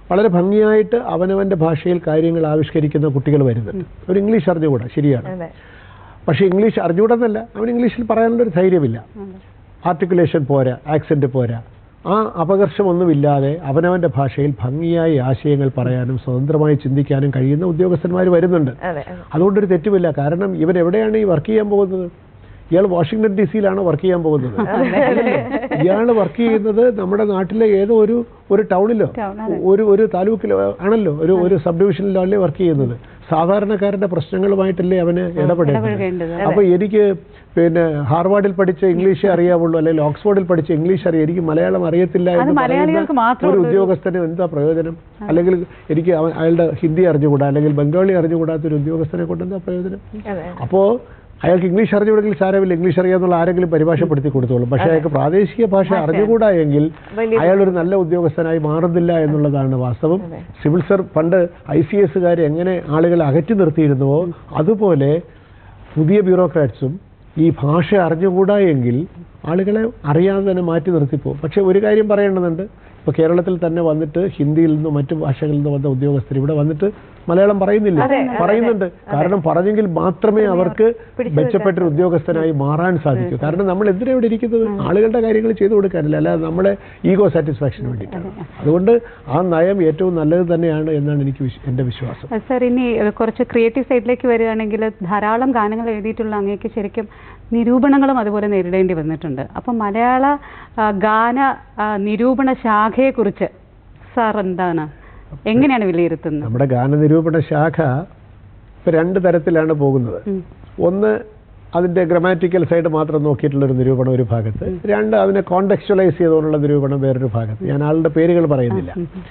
വളരെ ഭംഗിയായിട്ട് അവനവൻ്റെ ഭാഷയിൽ കാര്യങ്ങൾ ആവിഷ്കരിക്കുന്ന കുട്ടികൾ വരുന്നുണ്ട് അവർ ഇംഗ്ലീഷ് അറിഞ്ഞുകൂടാ ശരിയാണ് അതെ പക്ഷേ ഇംഗ്ലീഷ് അറിഞ്ഞുകൂടെന്നല്ല അവൻ ഇംഗ്ലീഷിൽ പറയാനുള്ളൊരു ധൈര്യമില്ല ആർട്ടിക്കുലേഷൻ പോരാ ആക്സെന്റ് പോരാ ആ അപകർഷമൊന്നുമില്ലാതെ അവനവൻ്റെ ഭാഷയിൽ ഭംഗിയായി ആശയങ്ങൾ പറയാനും സ്വതന്ത്രമായി ചിന്തിക്കാനും കഴിയുന്ന ഉദ്യോഗസ്ഥന്മാർ വരുന്നുണ്ട് അതെ അതെ അതുകൊണ്ടൊരു തെറ്റുമില്ല കാരണം ഇവൻ എവിടെയാണ് ഈ വർക്ക് ചെയ്യാൻ പോകുന്നത് ഇയാൾ വാഷിങ്ടൺ ഡി സിയിലാണ് വർക്ക് ചെയ്യാൻ പോകുന്നത് ഇയാൾ വർക്ക് ചെയ്യുന്നത് നമ്മുടെ നാട്ടിലെ ഏതോ ഒരു ഒരു ടൗണിലോ Town, അതെ. ഒരു ഒരു താലൂക്കിലോ ആണല്ലോ ഒരു ഒരു സബ് ഡിവിഷനിലോ അല്ലേ വർക്ക് ചെയ്യുന്നത് സാധാരണക്കാരന്റെ പ്രശ്നങ്ങളുമായിട്ടല്ലേ അവന് ഇടപെടേണ്ടത് ഇടപഴകേണ്ടത് അപ്പൊ എനിക്ക് പിന്നെ ഹാർവാർഡിൽ പഠിച്ച ഇംഗ്ലീഷേ അറിയാവുള്ളൂ അല്ലെങ്കിൽ ഓക്സ്ഫോർഡിൽ പഠിച്ച ഇംഗ്ലീഷ് അറിയാം എനിക്ക് മലയാളം അറിയത്തില്ല അത് എന്ന് മലയാളികൾക്ക് പറയുന്ന മാത്രം ഒരു ഉള്ളൊരു- ഉദ്യോഗസ്ഥന് എന്താ പ്രയോജനം അല്ലെങ്കിൽ എനിക്ക് അവൻ അയാളുടെ ഹിന്ദി അറിഞ്ഞുകൂടാ അല്ലെങ്കിൽ ബംഗാളി അറിഞ്ഞുകൂടാത്ത ഒരു ഉദ്യോഗസ്ഥനെ കൊണ്ട് എന്താ പ്രയോജനം അതെ അപ്പോ അയാൾക്ക് ഇംഗ്ലീഷ് അറിഞ്ഞുകൂടെങ്കിൽ സാരമില്ല ഇംഗ്ലീഷ് അറിയാന്നുള്ള ആരെങ്കിലും പരിഭാഷപ്പെടുത്തി കൊടുത്തോളും പക്ഷേ അയാൾക്ക് പ്രാദേശിക ഭാഷ അറിഞ്ഞുകൂടാ എങ്കിൽ വലിയ അയാൾ ഒരു നല്ല ഉദ്യോഗസ്ഥനായി മാറുന്നില്ല എന്നുള്ളതാണ് വാസ്തവം സിവിൽ സർ പണ്ട് ഐ സി എസുകാർ എങ്ങനെ ആളുകളെ അകറ്റി നിർത്തിയിരുന്നുവോ അതുപോലെ പുതിയ ബ്യൂറോക്രാറ്റ്സും ഈ ഭാഷ അറിഞ്ഞുകൂടാ എങ്കിൽ ആളുകളെ അറിയാതെ തന്നെ മാറ്റി നിർത്തിപ്പോകും പക്ഷേ ഒരു കാര്യം പറയേണ്ടതുണ്ട് ഇപ്പോൾ കേരളത്തിൽ തന്നെ വന്നിട്ട് ഹിന്ദിയിൽ നിന്നും മറ്റു ഭാഷകളിൽ നിന്ന് വന്ന ഉദ്യോഗസ്ഥർ ഇവിടെ വന്നിട്ട് മലയാളം പറയുന്നില്ല പറയുന്നുണ്ട് കാരണം പറഞ്ഞെങ്കിൽ മാത്രമേ അവർക്ക് മെച്ചപ്പെട്ടൊരു ഉദ്യോഗസ്ഥനായി മാറാൻ സാധിക്കൂ കാരണം നമ്മൾ എന്തിനാ ഇവിടെ ഇരിക്കുന്നത് ആളുകളുടെ കാര്യങ്ങൾ ചെയ്തു കൊടുക്കാനില്ല അല്ലാതെ നമ്മളെ ഈഗോ സാറ്റിസ്ഫാക്ഷന് വേണ്ടിയിട്ടാണ് അതുകൊണ്ട് ആ നയം ഏറ്റവും നല്ലത് തന്നെയാണ് എന്നാണ് എനിക്ക് വിശ്വ- എൻ്റെ വിശ്വാസം അഹ് സാർ ഇനി ഏഹ്, കുറച്ച് ക്രിയേറ്റീവ് സൈഡിലേക്ക് വരികയാണെങ്കിൽ ധാരാളം ഗാനങ്ങൾ എഴുതിയിട്ടുള്ള അങ്ങേക്ക് ശരിക്കും നിരൂപണങ്ങളും അതുപോലെ നേരിടേണ്ടി വന്നിട്ടുണ്ട് അപ്പം മലയാള ആ, ഗാന ആ, നിരൂപണ ശാഖയെക്കുറിച്ച് സാർ എന്താണ് എങ്ങനെയാണ് വിലയിരുത്തുന്നത് നമ്മുടെ ഗാനനിരൂപണ ശാഖ ഇപ്പം രണ്ട് തരത്തിലാണ് പോകുന്നത് ഉം. ഒന്ന് അതിൻ്റെ ഗ്രമാറ്റിക്കൽ സൈഡ് മാത്രം നോക്കിയിട്ടുള്ള ഒരു നിരൂപണം ഒരു ഭാഗത്ത് രണ്ട് അതിനെ കോണ്ടെക്ച്വലൈസ് ചെയ്തുകൊണ്ടുള്ള നിരൂപണം വേറൊരു ഭാഗത്ത് ഞാൻ ആളുടെ പേരുകൾ പറയുന്നില്ല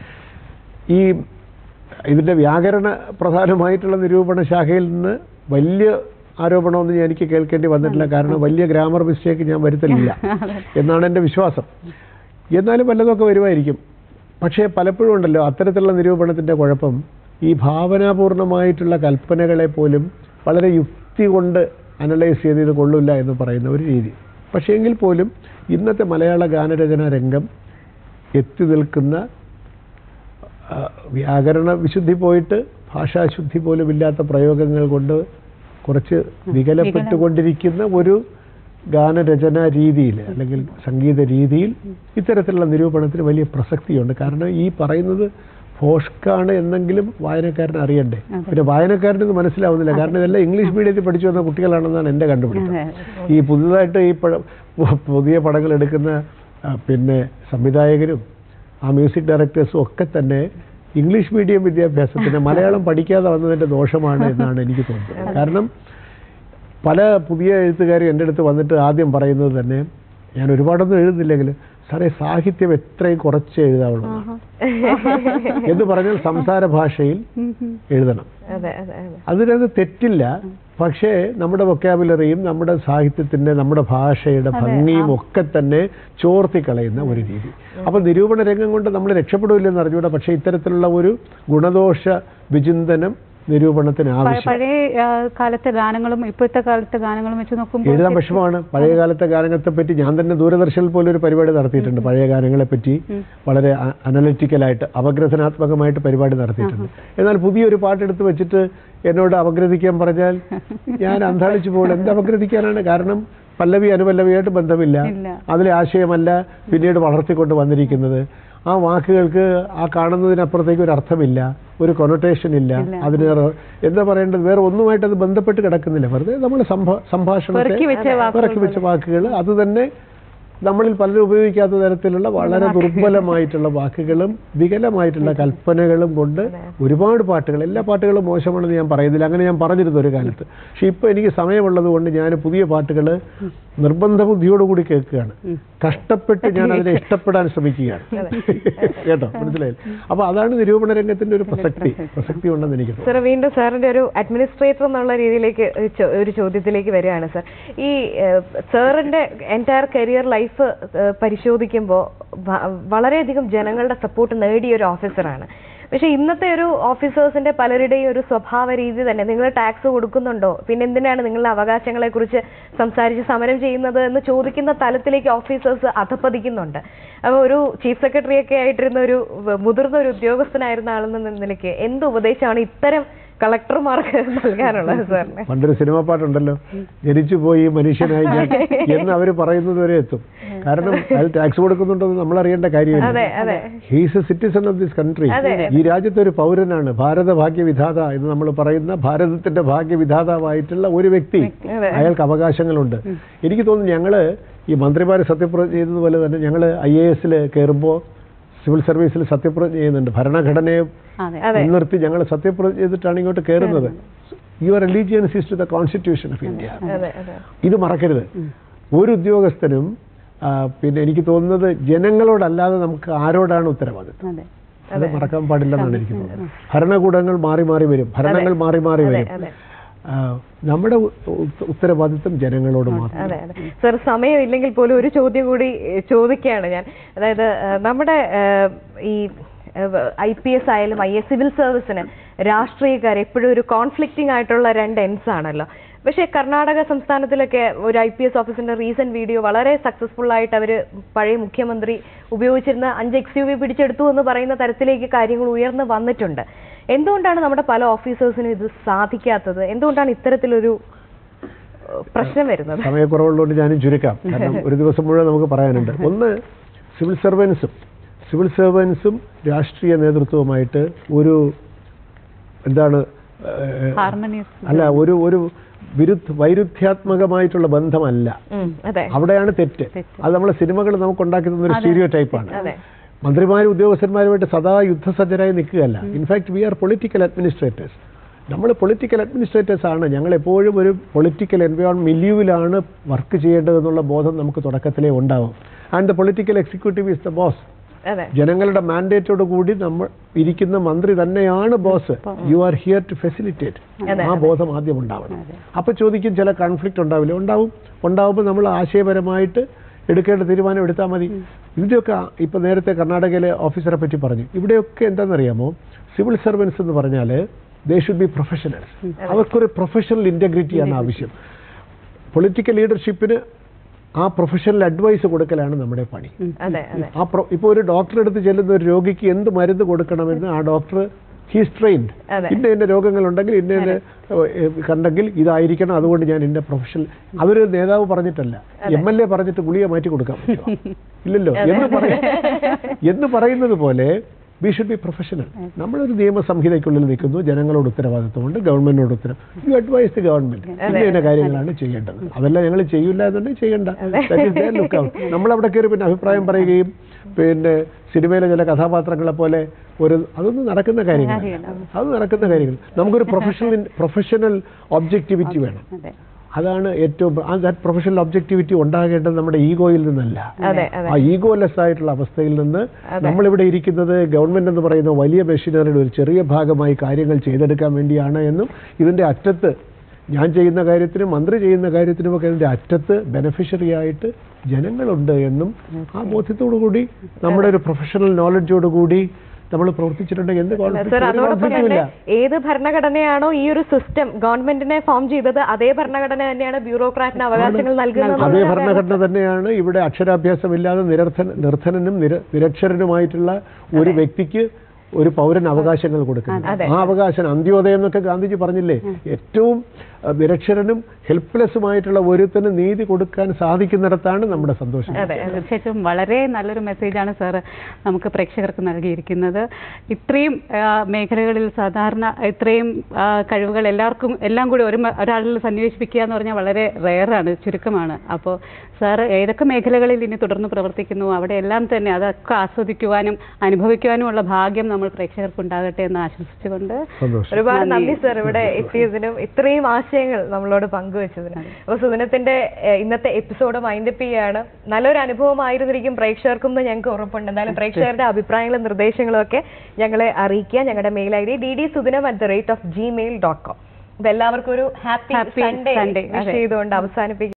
ഈ ഇതിൻ്റെ വ്യാകരണ പ്രധാനമായിട്ടുള്ള നിരൂപണ ശാഖയിൽ നിന്ന് വലിയ ആരോപണമൊന്നും ഞാൻ എനിക്ക് കേൾക്കേണ്ടി വന്നിട്ടില്ല കാരണം വലിയ ഗ്രാമർ മിസ്റ്റേക്ക് ഞാൻ വരുത്തലില്ല എന്നാണ് എൻ്റെ വിശ്വാസം എന്നാലും വല്ലതൊക്കെ വരുമായിരിക്കും പക്ഷേ പലപ്പോഴും ഉണ്ടല്ലോ അത്തരത്തിലുള്ള നിരൂപണത്തിൻ്റെ കുഴപ്പം ഈ ഭാവനാപൂർണമായിട്ടുള്ള കൽപ്പനകളെ പോലും വളരെ യുക്തി കൊണ്ട് അനലൈസ് ചെയ്ത് ഇത് കൊള്ളില്ല എന്ന് പറയുന്ന ഒരു രീതി പക്ഷേ എങ്കിൽ പോലും ഇന്നത്തെ മലയാള ഗാനരചനാ രംഗം എത്തി നിൽക്കുന്ന ആ, വ്യാകരണ വിശുദ്ധി പോയിട്ട് ഭാഷാശുദ്ധി പോലും ഇല്ലാത്ത പ്രയോഗങ്ങൾ കൊണ്ട് കുറച്ച് വികലപ്പെട്ടുകൊണ്ടിരിക്കുന്ന ഒരു ഗാനരചന രീതിയിൽ അല്ലെങ്കിൽ സംഗീത രീതിയിൽ ഇത്തരത്തിലുള്ള നിരൂപണത്തിന് വലിയ പ്രസക്തിയുണ്ട് കാരണം ഈ പറയുന്നത് ഫോഷ്കാണ് എന്നെങ്കിലും വായനക്കാരൻ അറിയണ്ടേ പിന്നെ വായനക്കാരന് ഇത് മനസ്സിലാവുന്നില്ല കാരണം ഇതെല്ലാം ഇംഗ്ലീഷ് മീഡിയത്തിൽ പഠിച്ചു വന്ന കുട്ടികളാണെന്നാണ് എൻ്റെ കണ്ടുപിടുത്തം അതെ. ഈ പുതുതായിട്ട് ഈ പട പു- പുതിയ പടങ്ങൾ എടുക്കുന്ന ആ, പിന്നെ സംവിധായകരും ആ മ്യൂസിക് ഡയറക്ടേഴ്സും ഒക്കെ തന്നെ ഇംഗ്ലീഷ് മീഡിയം വിദ്യാഭ്യാസത്തിന് മലയാളം പഠിക്കാതെ വന്നതിൻ്റെ ദോഷമാണ് എന്നാണ് എനിക്ക് തോന്നുന്നത് കാരണം പല പുതിയ എഴുത്തുകാരും എൻ്റെ അടുത്ത് വന്നിട്ട് ആദ്യം പറയുന്നത് തന്നെ ഞാൻ ഒരുപാടൊന്നും എഴുതുന്നില്ലെങ്കിൽ സാറേ സാഹിത്യം എത്രയും കുറച്ച് എഴുതാവുള്ളൂ എന്ന് പറഞ്ഞാൽ സംസാര ഭാഷയിൽ ഉം, ഉം. എഴുതണം അതെ അതെ അതെ അതിനത് തെറ്റില്ല പക്ഷേ നമ്മുടെ വൊക്കാബുലറിയും നമ്മുടെ സാഹിത്യത്തിന്റെ നമ്മുടെ ഭാഷയുടെ ഭംഗിയും ഒക്കെ തന്നെ ചോർത്തിക്കളയുന്ന ഒരു രീതി അപ്പൊ നിരൂപണ രംഗം കൊണ്ട് നമ്മൾ രക്ഷപ്പെടില്ലെന്ന് അറിഞ്ഞൂടാ പക്ഷേ ഇത്തരത്തിലുള്ള ഒരു ഗുണദോഷ വിചിന്തനം നിരൂപണത്തിന് പ- ആവശ്യം പഴയ ആ, കാലത്തെ ഗാനങ്ങളും ഇപ്പോഴത്തെ കാലത്തെ ഗാനങ്ങളും വെച്ച് നോക്കുമ്പോൾ എഴുതാൻ വിഷമമാണ് പഴയ കാലത്തെ ഗാനങ്ങളെ പറ്റി ഞാൻ തന്നെ ദൂരദർശനിൽ പോലും ഒരു പരിപാടി നടത്തിയിട്ടുണ്ട് പഴയ ഗാനങ്ങളെ പറ്റി വളരെ അ- അനലിറ്റിക്കലായിട്ട് അപഗ്രഥനാത്മകമായിട്ട് പരിപാടി നടത്തിയിട്ടുണ്ട് എന്നാൽ പുതിയൊരു പാട്ടെടുത്ത് വെച്ചിട്ട് എന്നോട് അപഗ്രഥിക്കാൻ പറഞ്ഞാൽ ഞാൻ അന്താളിച്ചു പോകും എന്ത് അപഗ്രഥിക്കാനാണ് കാരണം പല്ലവി അനുപല്ലവിയായിട്ട് ബന്ധമില്ല ഇല്ല. അതിലെ ആശയമല്ല പിന്നീട് വളർത്തിക്കൊണ്ട് വന്നിരിക്കുന്നത് ആ വാക്കുകൾക്ക് ആ കാണുന്നതിനപ്പുറത്തേക്ക് ഒരു അർത്ഥമില്ല ഒരു കൊനോട്ടേഷൻ ഇല്ല അതിന് റ- എന്താ പറയേണ്ടത് വേറെ ഒന്നുമായിട്ട് അത് ബന്ധപ്പെട്ട് കിടക്കുന്നില്ല വെറുതെ നമ്മൾ സംഭാഷണത്തെ പെറുക്കി വെച്ച വാക്കുകൾ പിറക്കി വെച്ച വാക്കുകൾ അത് തന്നെ നമ്മളിൽ പലരും ഉപയോഗിക്കാത്ത തരത്തിലുള്ള വളരെ ദുർബലമായിട്ടുള്ള വാക്കുകളും വികലമായിട്ടുള്ള കൽപ്പനകളും കൊണ്ട് ഒരുപാട് പാട്ടുകൾ എല്ലാ പാട്ടുകളും മോശമാണെന്ന് ഞാൻ പറയുന്നില്ല അങ്ങനെ ഞാൻ പറഞ്ഞിരുന്നു ഒരു കാലത്ത് പക്ഷെ ഇപ്പൊ എനിക്ക് സമയമുള്ളത് കൊണ്ട് ഞാൻ പുതിയ പാട്ടുകൾ നിർബന്ധ ബുദ്ധിയോടുകൂടി കേൾക്കുകയാണ് കഷ്ടപ്പെട്ട് ഞാൻ അതിനെ ഇഷ്ടപ്പെടാൻ ശ്രമിക്കുകയാണ് കേട്ടോ മനസ്സിലായി അപ്പൊ അതാണ് നിരൂപണ രംഗത്തിന്റെ ഒരു പ്രസക്തി പ്രസക്തി ഉണ്ടെന്ന് എനിക്ക് തോന്നുന്നു സാർ വീണ്ടും സാറിന്റെ ഒരു അഡ്മിനിസ്ട്രേറ്റർ എന്നുള്ള രീതിയിലേക്ക് ഒരു ചോ- ഒരു ചോദ്യത്തിലേക്ക് വരികയാണ് സാർ ഈ സാറിന്റെ എൻറ്റയർ കരിയർ ലൈഫ് പരിശോധിക്കുമ്പോൾ വളരെയധികം ജനങ്ങളുടെ സപ്പോർട്ട് നേടിയ ഒരു ഓഫീസറാണ് പക്ഷെ ഇന്നത്തെ ഒരു ഓഫീസേഴ്സിന്റെ പലരുടെയും ഒരു സ്വഭാവ രീതി തന്നെ നിങ്ങൾ ടാക്സ് കൊടുക്കുന്നുണ്ടോ പിന്നെ എന്തിനാണ് നിങ്ങളുടെ അവകാശങ്ങളെ കുറിച്ച് സംസാരിച്ച് സമരം ചെയ്യുന്നത് എന്ന് ചോദിക്കുന്ന തലത്തിലേക്ക് ഓഫീസേഴ്സ് അധപ്പതിക്കുന്നുണ്ട് അപ്പോൾ ഒരു ചീഫ് സെക്രട്ടറി ഒക്കെ ആയിട്ടിരുന്ന ഒരു വ- മുതിർന്ന ഒരു ഉദ്യോഗസ്ഥനായിരുന്ന ആളെന്ന നിലയ്ക്ക് എന്ത് ഉപദേശമാണ് ഇത്തരം കളക്ടർമാർക്ക് നൽകാനുള്ളത് സാറിന് പണ്ടൊരു സിനിമ പാട്ടുണ്ടല്ലോ ജനിച്ചു പോയി മനുഷ്യനായി ഞാൻ എന്ന് അവർ പറയുന്നത് വരെ എത്തും കാരണം അയാൾ ടാക്സ് കൊടുക്കുന്നുണ്ടെന്ന് നമ്മൾ അറിയേണ്ട അതെ കാര്യമില്ല അതെ he's a citizen of this country അതെ. ഈ രാജ്യത്തെ ഒരു പൗരനാണ് ഭാരത ഭാഗ്യവിധാത എന്ന് നമ്മൾ പറയുന്ന ഭാരതത്തിന്റെ ഭാഗ്യവിധാതാവായിട്ടുള്ള ഒരു വ്യക്തി അതെ. അയാൾക്ക് അവകാശങ്ങളുണ്ട് എനിക്ക് തോന്നുന്നു ഞങ്ങള് ഈ മന്ത്രിമാരെ സത്യപ്രതിജ്ഞ ചെയ്തതുപോലെ തന്നെ ഞങ്ങൾ ഐ എ എസിൽ കയറുമ്പോൾ സിവിൽ സർവീസിൽ സത്യപ്രതിജ്ഞ ചെയ്യുന്നുണ്ട് ഭരണഘടനയെ അതെ അതെ. മുൻനിർത്തി ഞങ്ങൾ സത്യപ്രതിജ്ഞ ചെയ്തിട്ടാണ് ഇങ്ങോട്ട് കയറുന്നത് your allegiance is to the constitution of India അതെ അതെ ഇത് മറക്കരുത് ഒരു ഉദ്യോഗസ്ഥനും ആ, പിന്നെ എനിക്ക് തോന്നുന്നത് ജനങ്ങളോടല്ലാതെ നമുക്ക് ആരോടാണ് ഉത്തരവാദിത്വം അതെ അത് മറക്കാൻ പാടില്ലെന്നാണ് എനിക്ക് തോന്നുന്നത് ഭരണകൂടങ്ങൾ മാറി മാറി വരും ഭരണങ്ങൾ മാറി മാറി അതെ വരും അതെ ആ, നമ്മുടെ ഉ- ഉ- ഉത്തരവാദിത്വം ജനങ്ങളോട് മാത്രം അതെ അതെ സർ സമയമില്ലെങ്കിൽ പോലും ഒരു ചോദ്യം കൂടി ഏഹ്, ചോദിക്കുകയാണ് ഞാൻ അതായത് ഏഹ്, നമ്മുടെ ഏഹ്, ഈ ഐ പി എസ് ആയാലും ഐ എസ് സിവിൽ സർവീസിന് രാഷ്ട്രീയക്കാർ എപ്പോഴും ഒരു കോൺഫ്ലിക്റ്റിംഗ് ആയിട്ടുള്ള രണ്ട് എൻസ് ആണല്ലോ പക്ഷേ കർണാടക സംസ്ഥാനത്തിലൊക്കെ ഒരു ഐ പി എസ് ഓഫീസറിന്റെ റീസെന്റ് വീഡിയോ വളരെ സക്സസ്ഫുൾ ആയിട്ട് അവർ പഴയ മുഖ്യമന്ത്രി ഉപയോഗിച്ചിരുന്ന അഞ്ച് എക്സ് യു വി പിടിച്ചെടുത്തു എന്ന് പറയുന്ന തരത്തിലേക്ക് കാര്യങ്ങൾ ഉയർന്നു വന്നിട്ടുണ്ട് എന്തുകൊണ്ടാണ് നമ്മുടെ പല ഓഫീസേഴ്സിനും ഇത് സാധിക്കാത്തത് എന്തുകൊണ്ടാണ് ഇത്തരത്തിലൊരു ഏഹ്, പ്രശ്നം വരുന്നത് സമയക്കുറവുള്ളതുകൊണ്ട് ഞാനും ചുരുക്കാം കാരണം ഒരു ദിവസം മുഴുവൻ നമുക്ക് പറയാനുണ്ട് ഒന്ന് സിവിൽ സർവൻസും സിവിൽ സർവൻസും രാഷ്ട്രീയ നേതൃത്വവുമായിട്ട് ഒരു എന്താണ് ഏഹ്, ഹാർമണിയസ് അല്ല ഒരു ഒരു വിരുദ്ധ വൈരുദ്ധ്യാത്മകമായിട്ടുള്ള ബന്ധമല്ല ഉം, അതെ അവിടെയാണ് തെറ്റ് അത് നമ്മളെ സിനിമകൾ നമുക്ക് ഉണ്ടാക്കി തന്ന ഒരു സ്റ്റീരിയോ ടൈപ്പാണ് അതെ മന്ത്രിമാരും ഉദ്യോഗസ്ഥന്മാരുമായിട്ട് സദാ യുദ്ധസജ്ജരായി നിൽക്കുകയല്ല in fact we are political administrators നമ്മൾ പൊളിറ്റിക്കൽ അഡ്മിനിസ്ട്രേറ്റേഴ്സ് ആണ് ഞങ്ങൾ എപ്പോഴും ഒരു പൊളിറ്റിക്കൽ എൻവയോൺമെന്റ് മില്യൂവിലാണ് വർക്ക് ചെയ്യേണ്ടതെന്നുള്ള ബോധം നമുക്ക് തുടക്കത്തിലേ ഉണ്ടാവും and the political executive is the boss അതെ ജനങ്ങളുടെ മാൻഡേറ്റോട് കൂടി നമ്മൾ ഇരിക്കുന്ന മന്ത്രി തന്നെയാണ് boss you are here to facilitate ആ ബോധം ആദ്യം ഉണ്ടാവണം അപ്പൊ ചോദിക്കും ചില കോൺഫ്ലിക്റ്റ് ഉണ്ടാവില്ല ഉണ്ടാവും ഉണ്ടാവുമ്പോൾ നമ്മൾ ആശയപരമായിട്ട് എടുക്കേണ്ട തീരുമാനം എടുത്താൽ മതി ഇതിൻ്റെയൊക്കെ ഇപ്പൊ നേരത്തെ കർണാടകയിലെ ഓഫീസറെ പറ്റി പറഞ്ഞു ഇവിടെയൊക്കെ എന്താണെന്നറിയാമോ സിവിൽ സർവൻസ് എന്ന് പറഞ്ഞാൽ ദേ ഷുഡ് ബി പ്രൊഫഷണൽസ് അവർക്കൊരു പ്രൊഫഷണൽ ഇന്റഗ്രിറ്റിയാണ് ആവശ്യം പൊളിറ്റിക്കൽ ലീഡർഷിപ്പിന് ആ പ്രൊഫഷണൽ അഡ്വൈസ് കൊടുക്കലാണ് നമ്മുടെ പണി അതെ അതെ ആ പ്രൊ ഇപ്പോൾ ഒരു ഡോക്ടറെ അടുത്ത് ചെല്ലുന്ന ഒരു രോഗിക്ക് എന്ത് മരുന്ന് കൊടുക്കണമെന്ന് ആ ഡോക്ടർ ഹീസ് ട്രെയിൻഡ് അതെ. ഇന്ന ഇന്ന രോഗങ്ങളുണ്ടെങ്കിൽ ഇന്ന ഇന്ന ഏഹ്, കണ്ടെങ്കിൽ ഇതായിരിക്കണം അതുകൊണ്ട് ഞാൻ ഇന്ന പ്രൊഫഷണൽ അതൊരു നേതാവ് പറഞ്ഞിട്ടല്ല എം എൽ എ പറഞ്ഞിട്ട് ഗുളിക മാറ്റി കൊടുക്കാൻ പറ്റുമോ ഇല്ലല്ലോ എന്ന് പറയും എന്ന് പറയുന്നത് പോലെ വി ഷുഡ് ബി പ്രൊഫഷണൽ നമ്മളൊരു നിയമസംഹിതയ്ക്കുള്ളിൽ നിൽക്കുന്നു ജനങ്ങളോട് ഉത്തരവാദിത്വമുണ്ട് ഗവൺമെന്റിനോട് ഉത്തരവ് യു അഡ്വൈസ് ദി ഗവൺമെന്റ് ഇന്ന ഇന്ന കാര്യങ്ങളാണ് ചെയ്യേണ്ടത് അതെല്ലാം ഞങ്ങൾ ചെയ്യില്ല എന്നുണ്ടെങ്കിൽ ചെയ്യണ്ട ലുക്ക് ഔട്ട് നമ്മളവിടെ കയറി പിന്നെ അഭിപ്രായം പറയുകയും പിന്നെ സിനിമയിലെ ചില കഥാപാത്രങ്ങളെ പോലെ ഒരു അതൊന്നും നടക്കുന്ന കാര്യങ്ങളല്ല അത് നടക്കുന്ന കാര്യങ്ങൾ നമുക്കൊരു പ്രൊഫഷണൽ പ്രൊഫഷണൽ ഒബ്ജക്ടിവിറ്റി വേണം അതെ അതാണ് ഏറ്റവും ആ ദാറ്റ് പ്രൊഫഷണൽ ഒബ്ജക്ടിവിറ്റി ഉണ്ടാകേണ്ടത് നമ്മുടെ ഈഗോയിൽ നിന്നല്ല അതെ അതെ ആ ഈഗോലെസ് ആയിട്ടുള്ള അവസ്ഥയിൽ നിന്ന് നമ്മളിവിടെ ഇരിക്കുന്നത് ഗവൺമെന്റ് എന്ന് പറയുന്ന വലിയ മെഷീനറിയുടെ ഒരു ചെറിയ ഭാഗമായി കാര്യങ്ങൾ ചെയ്തെടുക്കാൻ വേണ്ടിയാണ് എന്നും ഇതിന്റെ അറ്റത്ത് ഞാൻ ചെയ്യുന്ന കാര്യത്തിനും മന്ത്രി ചെയ്യുന്ന കാര്യത്തിനുമൊക്കെ ഇതിന്റെ അറ്റത്ത് ബെനഫിഷ്യറി ആയിട്ട് ജനങ്ങളുണ്ട് എന്നും ആ ബോധ്യത്തോടു കൂടി നമ്മുടെ ഒരു പ്രൊഫഷണൽ നോളജോട് കൂടി നമ്മൾ പ്രവർത്തിച്ചിട്ടുണ്ടെങ്കിൽ എന്ത് conflict? സർ ഒരു അതോടൊപ്പം conflict ഉം തന്നെ ഇല്ല ഏത് ഭരണഘടനയാണോ ഈ ഒരു സിസ്റ്റം ഗവൺമെന്റിനെ ഫോം ചെയ്തത് അതേ ഭരണഘടന തന്നെയാണ് ബ്യൂറോക്രാറ്റിന് അവകാശങ്ങൾ നൽകുന്നത് അതേ ഭരണഘടന തന്നെയാണ് ഇവിടെ അക്ഷരാഭ്യാസമില്ലാതെ നിരർത്ഥൻ നിർധനനും നിര നിരക്ഷരനുമായിട്ടുള്ള ഒരു വ്യക്തിക്ക് ഒരു പൗരൻ അവകാശങ്ങൾ കൊടുക്കുന്നത് ആ അവകാശം അന്ത്യോദയം എന്നൊക്കെ ഗാന്ധിജി പറഞ്ഞില്ലേ ഏറ്റവും അഹ്, നിരക്ഷരനും ഹെൽപ്ലെസ്സുമായിട്ടുള്ള ഒരുത്തന് നീതി കൊടുക്കാൻ സാധിക്കുന്നിടത്താണ് നമ്മുടെ സന്തോഷം അതെ തീർച്ചയായിട്ടും വളരെ നല്ലൊരു മെസ്സേജാണ് സാർ നമുക്ക് പ്രേക്ഷകർക്ക് നൽകിയിരിക്കുന്നത് ഇത്രയും ആ, മേഖലകളിൽ സാധാരണ ഇത്രയും ആ, കഴിവുകൾ എല്ലാവർക്കും എല്ലാം കൂടി ഒരു മ- ഒരാളിൽ സന്നിവേശിപ്പിക്കുക എന്ന് പറഞ്ഞാൽ വളരെ റെയറാണ് ചുരുക്കമാണ് അപ്പോൾ സാർ ഏതൊക്കെ മേഖലകളിൽ ഇനി തുടർന്ന് പ്രവർത്തിക്കുന്നു അവിടെ എല്ലാം തന്നെ അതൊക്കെ ആസ്വദിക്കുവാനും അനുഭവിക്കുവാനുമുള്ള ഭാഗ്യം നമ്മൾ പ്രേക്ഷകർക്ക് ഉണ്ടാകട്ടെ എന്ന് ആശംസിച്ചുകൊണ്ട് സന്തോഷം ഒരുപാട് നന്ദി സർ ഇവിടെ എത്തിയതിനും ഇത്രയും ആശയങ്ങൾ നമ്മളോട് പങ്കുവച്ചതിനും അപ്പോൾ സുദിനത്തിന്റെ ഏഹ്, ഇന്നത്തെ എപ്പിസോഡ് മൈൻഡപ്പ് ചെയ്യാണ് നല്ലൊരു അനുഭവമായിരുന്നിരിക്കും പ്രേക്ഷകർക്കും എന്ന് ഞങ്ങൾക്ക് ഉറപ്പുണ്ട് എന്തായാലും പ്രേക്ഷകരുടെ അഭിപ്രായങ്ങളും നിർദ്ദേശങ്ങളും ഒക്കെ ഞങ്ങളെ അറിയിക്കുക ഞങ്ങളുടെ mail I D D D Sudinam at the rate of Gmail dot com അപ്പൊ എല്ലാവർക്കും ഒരു happy Happy Sunday Sunday, wish അതെ. ചെയ്തുകൊണ്ട് അവസാനിപ്പിക്കും